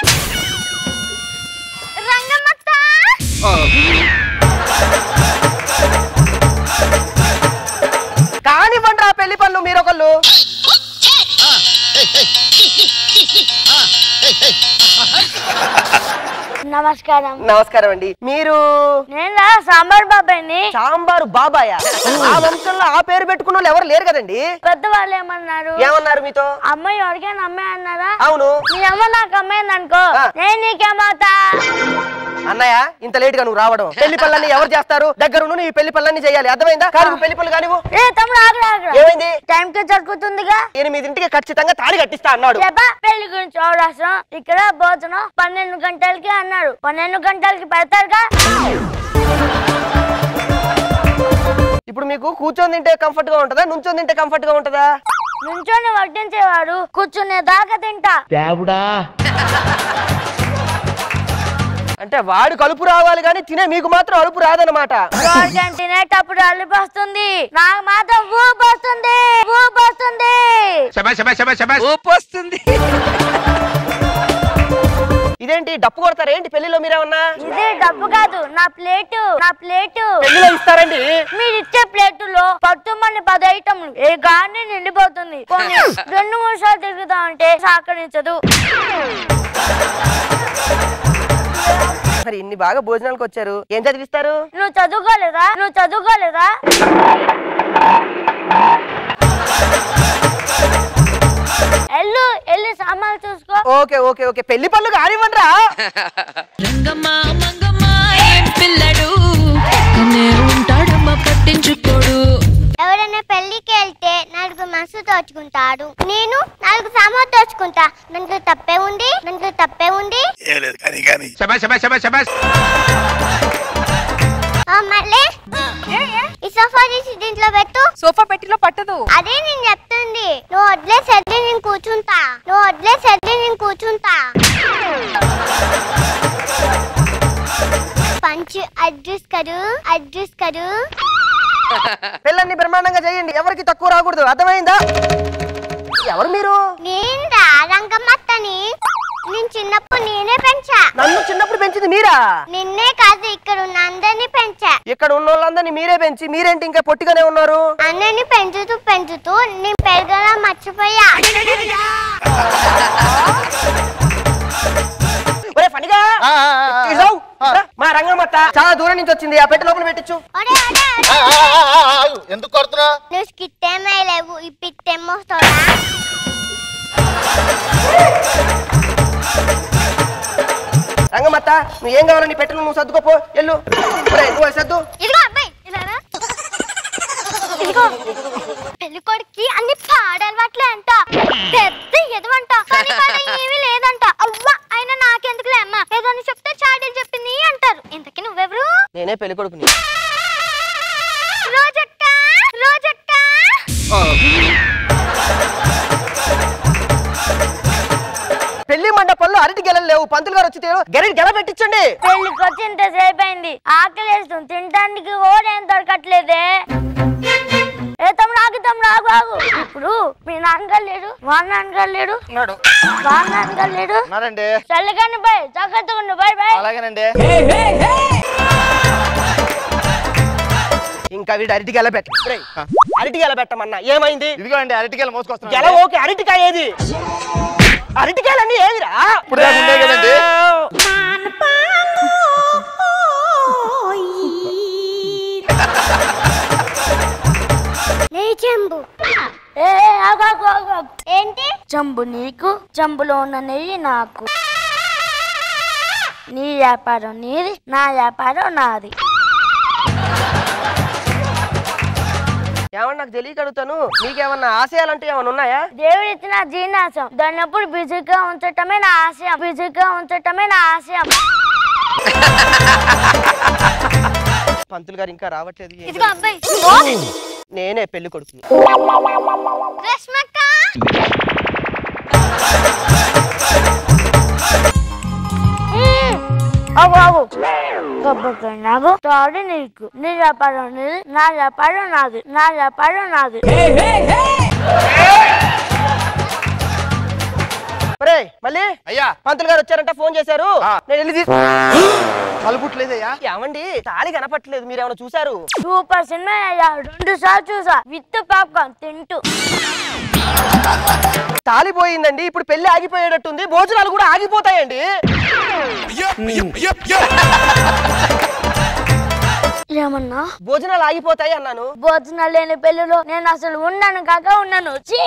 Speaker 3: రంగమ్మత్త
Speaker 4: కానివ్వండి ఆ పెళ్లి పనులు మీరొకళ్ళు
Speaker 3: నమస్కారం
Speaker 4: నమస్కారం అండి మీరు
Speaker 3: నేను సాంబార్ బాబాయ్ని
Speaker 4: సాంబారు బాబాయ్ ఆ వంశంలో ఆ పేరు పెట్టుకున్న వాళ్ళు ఎవరు లేరు కదండి
Speaker 3: పెద్దవాళ్ళు ఏమన్నారు
Speaker 4: ఏమన్నారు మీతో
Speaker 3: అమ్మాయి ఎవరికైనా అమ్మాయి అన్నారా
Speaker 4: అవును
Speaker 3: నీ అమ్మ నాకు అమ్మాయింది అనుకో నేను నీకేమవుతా
Speaker 4: అన్నయ్య ఇంత లేట్ గా నువ్వు రావడం పెళ్లి పనులన్నీ ఎవరు చేస్తారు దగ్గర ఉండి నీ పెళ్లి పనులన్నీ చేయాలి అర్థమైందా కానీ నువ్వు పెళ్లి పనులు కానివ్వు
Speaker 3: ఏ తమ్ముడు ఆగు ఆగు
Speaker 4: ఏమైంది
Speaker 3: టైం కి జరుగుతుందిగా
Speaker 4: ఎనిమిదింటికి ఖచ్చితంగా తాడి కట్టిస్తా అన్నాడు
Speaker 3: చెప్పా పెళ్లి గురించి అవరాసం ఇక్కడ భోజనం పన్నెండు గంటలకి అన్నారు పన్నెండు గంటలకి పెడతారుగా
Speaker 4: ఇప్పుడు మీకు కూర్చొని తింటే కంఫర్ట్ గా ఉంటదా నుంచొని తింటే కంఫర్ట్ గా ఉంటదా
Speaker 3: నుంచొని వడ్డించేవారు కూర్చునే దాకా తింటా
Speaker 4: అంటే వాడు కలుపు రావాలి కానీ తినే మీకు మాత్రం అలుపు రాదనమాట
Speaker 3: రోజు తినేటప్పుడు అల్లుపు వస్తుంది నాకు మాత్రం ఊపు వస్తుంది ఊపు వస్తుంది
Speaker 1: ఊపు వస్తుంది
Speaker 4: ఇదేంటి డప్పు కొడతారు ఏంటి పెళ్లిలో మీరేమన్నా
Speaker 3: ఇది డబ్బు కాదు నా ప్లేటు నా ప్లేటు
Speaker 4: పెళ్లిలో ఇస్తారండి
Speaker 3: మీరు ఇచ్చే ప్లేటులో పట్టుమని పది ఐటమ్లు ఏ గాని నిండిపోతుంది కొన్ని రెండు మూడు సార్లు తిరుగుతా అంటే సహకరించదు
Speaker 4: మరి ఇన్ని బాగా భోజనాలకు వచ్చారు ఏం చదివిస్తారు
Speaker 3: నువ్వు చదువుకోలేదా నువ్వు చదువుకోలేదా ఎల్లు ఎల్లు సామాన్లు చూసుకో
Speaker 4: ఓకే ఓకే ఓకే పెళ్లి పనులు కానివ్వండి రా
Speaker 14: పిల్లడు పక్కనే ఉంటాడమ్మా పట్టించుకోడు
Speaker 3: ఎవరైనా పెళ్లికి వెళ్తే నలుగురు మనసు తోచుకుంటాడు నేను నాలుగు సామాన్లు తోచుకుంటా దాంట్లో తప్పే ఉంది దాంట్లో తప్పే ఉంది
Speaker 8: ఏం లేదు కానీ కానీ
Speaker 3: ఆ, మళ్ళీ ఈ సోఫా తీసి దీంట్లో పెట్టు
Speaker 1: సోఫా పెట్టిలో పట్టదు
Speaker 3: అదే నేను చెప్తుంది నువ్వు వదిలేసరి నేను కూర్చుంటా నువ్వు వదిలేసరి నేను కూర్చుంటా పంచ్ అడ్రస్ కరు అడ్రస్ కరు
Speaker 4: పెళ్ళన్ని బ్రహ్మాండంగా చేయండి ఎవరికి తక్కువ రాకూడదు అర్థమైందా ఎవరు మీరు
Speaker 3: నేను రంగమ్మత్తని నేను చిన్నప్పుడు నేనే పెంచా
Speaker 4: నన్ను చిన్నప్పుడు పెంచింది మీరా
Speaker 3: నిన్నే కాదు ఇక్కడ ఉన్న అందరినీ పెంచా
Speaker 4: ఇక్కడ ఉన్న వాళ్ళందరినీ మీరే పెంచి మీరేంటి ఇంకా పొట్టిగానే ఉన్నారు
Speaker 3: అందరినీ పెంచుతూ పెంచుతూ నేను పెరగడం మర్చిపోయా
Speaker 4: ఒరే ఫనిగా చూసావ్? రా, మా రంగమత్త చాలా దూరం నుంచి వచ్చింది ఆ పెట్టి లోపల పెట్టించు
Speaker 3: ఒరే, ఒరే, ఒరే.
Speaker 7: ఆ, ఆ, ఆ, ఆ, ఆగు. ఎందుకు కొడుతున్నా
Speaker 3: నువ్వు స్కిట్టేమే లేవు ఈ పిట్టేమొస్తాడా
Speaker 4: రంగమత్త నువ్వు ఏం కావాలని పెట్టిన నువ్వు సర్దుకోపో ఎల్లు ఒరే, నువ్వు అది సర్దు
Speaker 3: ఇదిగో అబ్బాయి ఇలా రా. ఇదిగో పెళ్లి కొడుక్కి అన్ని పాడలవాట్లే అంట పెద్ద ఎదవంట కానీ కాడ ఏమీ లేదంట అవ్వ అయినా నాకెందుకులే అమ్మ ఏదైనా చెప్తే చాడీలు చెప్పింది అంటారు ఇంతకీ నువ్వెవరు
Speaker 4: నేనే పెళ్లి కొడుకుని
Speaker 3: రోజక్క రోజక్క
Speaker 4: పెళ్లి మండపంలో అరటి గెలలు లేవు పంతులు గారు వచ్చి గెరటి గెల పెట్టించండి
Speaker 3: పెళ్లికి వచ్చి ఇంతసేపు అయింది ఆకలేస్తుంది తినడానికి కూడా ఏం దొరకట్లేదే ఏ తమ్ముడు ఆగు తమ్ముడు ఆగు ఆగు ఇప్పుడు మీ నాన్నగారు లేడు వాళ్ళ నాన్నగారు లేడు వాళ్ళ నాన్నగారు లేడు
Speaker 6: ఉన్నారండి
Speaker 3: చల్లగాని బాయ్ జాగ్రత్తగా ఉండు బాయ్ బాయ్
Speaker 6: అలాగేనండి
Speaker 4: ఇంకా వీడు అరటి గెల పెట్ట రేయ్, అరటి గెల పెట్టమన్నా ఏమైంది
Speaker 6: ఇదిగో అండి అరటికాయలు
Speaker 4: గెల
Speaker 6: మోసుకొస్తున్నా
Speaker 4: ఓకే అరటికాయ ఏది అరటికాయలన్నీ ఏదిరా
Speaker 6: ఇప్పుడు దాకా ఉండే కదండి
Speaker 3: నే చెంబు ఏ ఏ, ఆగు, ఆగు, ఆగు, ఆగు. ఏంటి చెంబు నీకు చెంబులో ఉన్న నెయ్యి నాకు నీ వ్యాపారం నీది నా వ్యాపారం నాది
Speaker 4: ఏమన్నా నాకు తెలియక అడుగుతాను నీకేమన్నా ఆశయాలంటూ ఏమన్నా ఉన్నాయా
Speaker 3: దేవుడు ఇచ్చిన జీర్ణాశం దాన్ని ఎప్పుడు బిజీగా ఉంచటమే నా ఆశయం బిజీగా ఉంచటమే నా ఆశయం
Speaker 4: పంతులు గారు ఇంకా రావట్లేదు ఏం
Speaker 3: ఇదిగో అబ్బాయి
Speaker 4: జరుగుతుంది? నేనే పెళ్లి కొడుకుని
Speaker 3: రష్మక్క అవు అవు గబ్బకాయ నాకు తాడు నీకు నీ వ్యాపారం నీది నా వ్యాపారం నాది నా వ్యాపారం నాది
Speaker 4: ఒరే మళ్ళీ
Speaker 6: అయ్యా
Speaker 4: పంతులు గారు వచ్చారంట ఫోన్ చేశారు
Speaker 6: ఆ.
Speaker 4: నేను వెళ్ళి తీసు
Speaker 6: కలుపుట్లేదయ్యా
Speaker 4: ఏమండి తాళి కనపట్లేదు మీరు ఏమైనా చూసారు
Speaker 3: సూపర్ సినిమా అయ్యా రెండు సార్లు చూసా విత్ పాప్కార్న్ తింటూ
Speaker 4: తాళి పోయిందండి ఇప్పుడు పెళ్లి ఆగిపోయేటట్టుంది భోజనాలు కూడా ఆగిపోతాయండి
Speaker 3: ఏమన్నా
Speaker 4: భోజనాలు ఆగిపోతాయి అన్నాను
Speaker 3: భోజనాలు లేని పెళ్ళిలో నేను అసలు ఉన్నాను కాక ఉన్నాను ఛీ!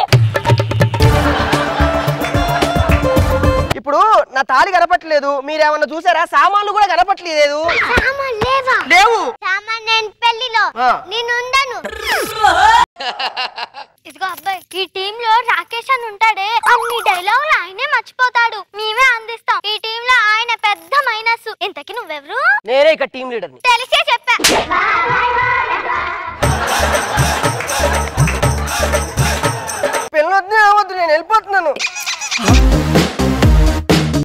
Speaker 4: ఇప్పుడు నా తాళి కనపట్లేదు మీరేమన్నా చూసారా సామాన్లు కూడా కనపట్లేదు
Speaker 3: సామాన్ లేవా
Speaker 4: లేవు
Speaker 3: సామాన్ నేను పెళ్లిలో
Speaker 4: ఆ.
Speaker 3: నేను ఉండను ఇదిగో అబ్బాయి ఈ టీమ్ లో రాకేష్ అని ఉంటాడే అన్ని డైలాగులు ఆయనే మర్చిపోతాడు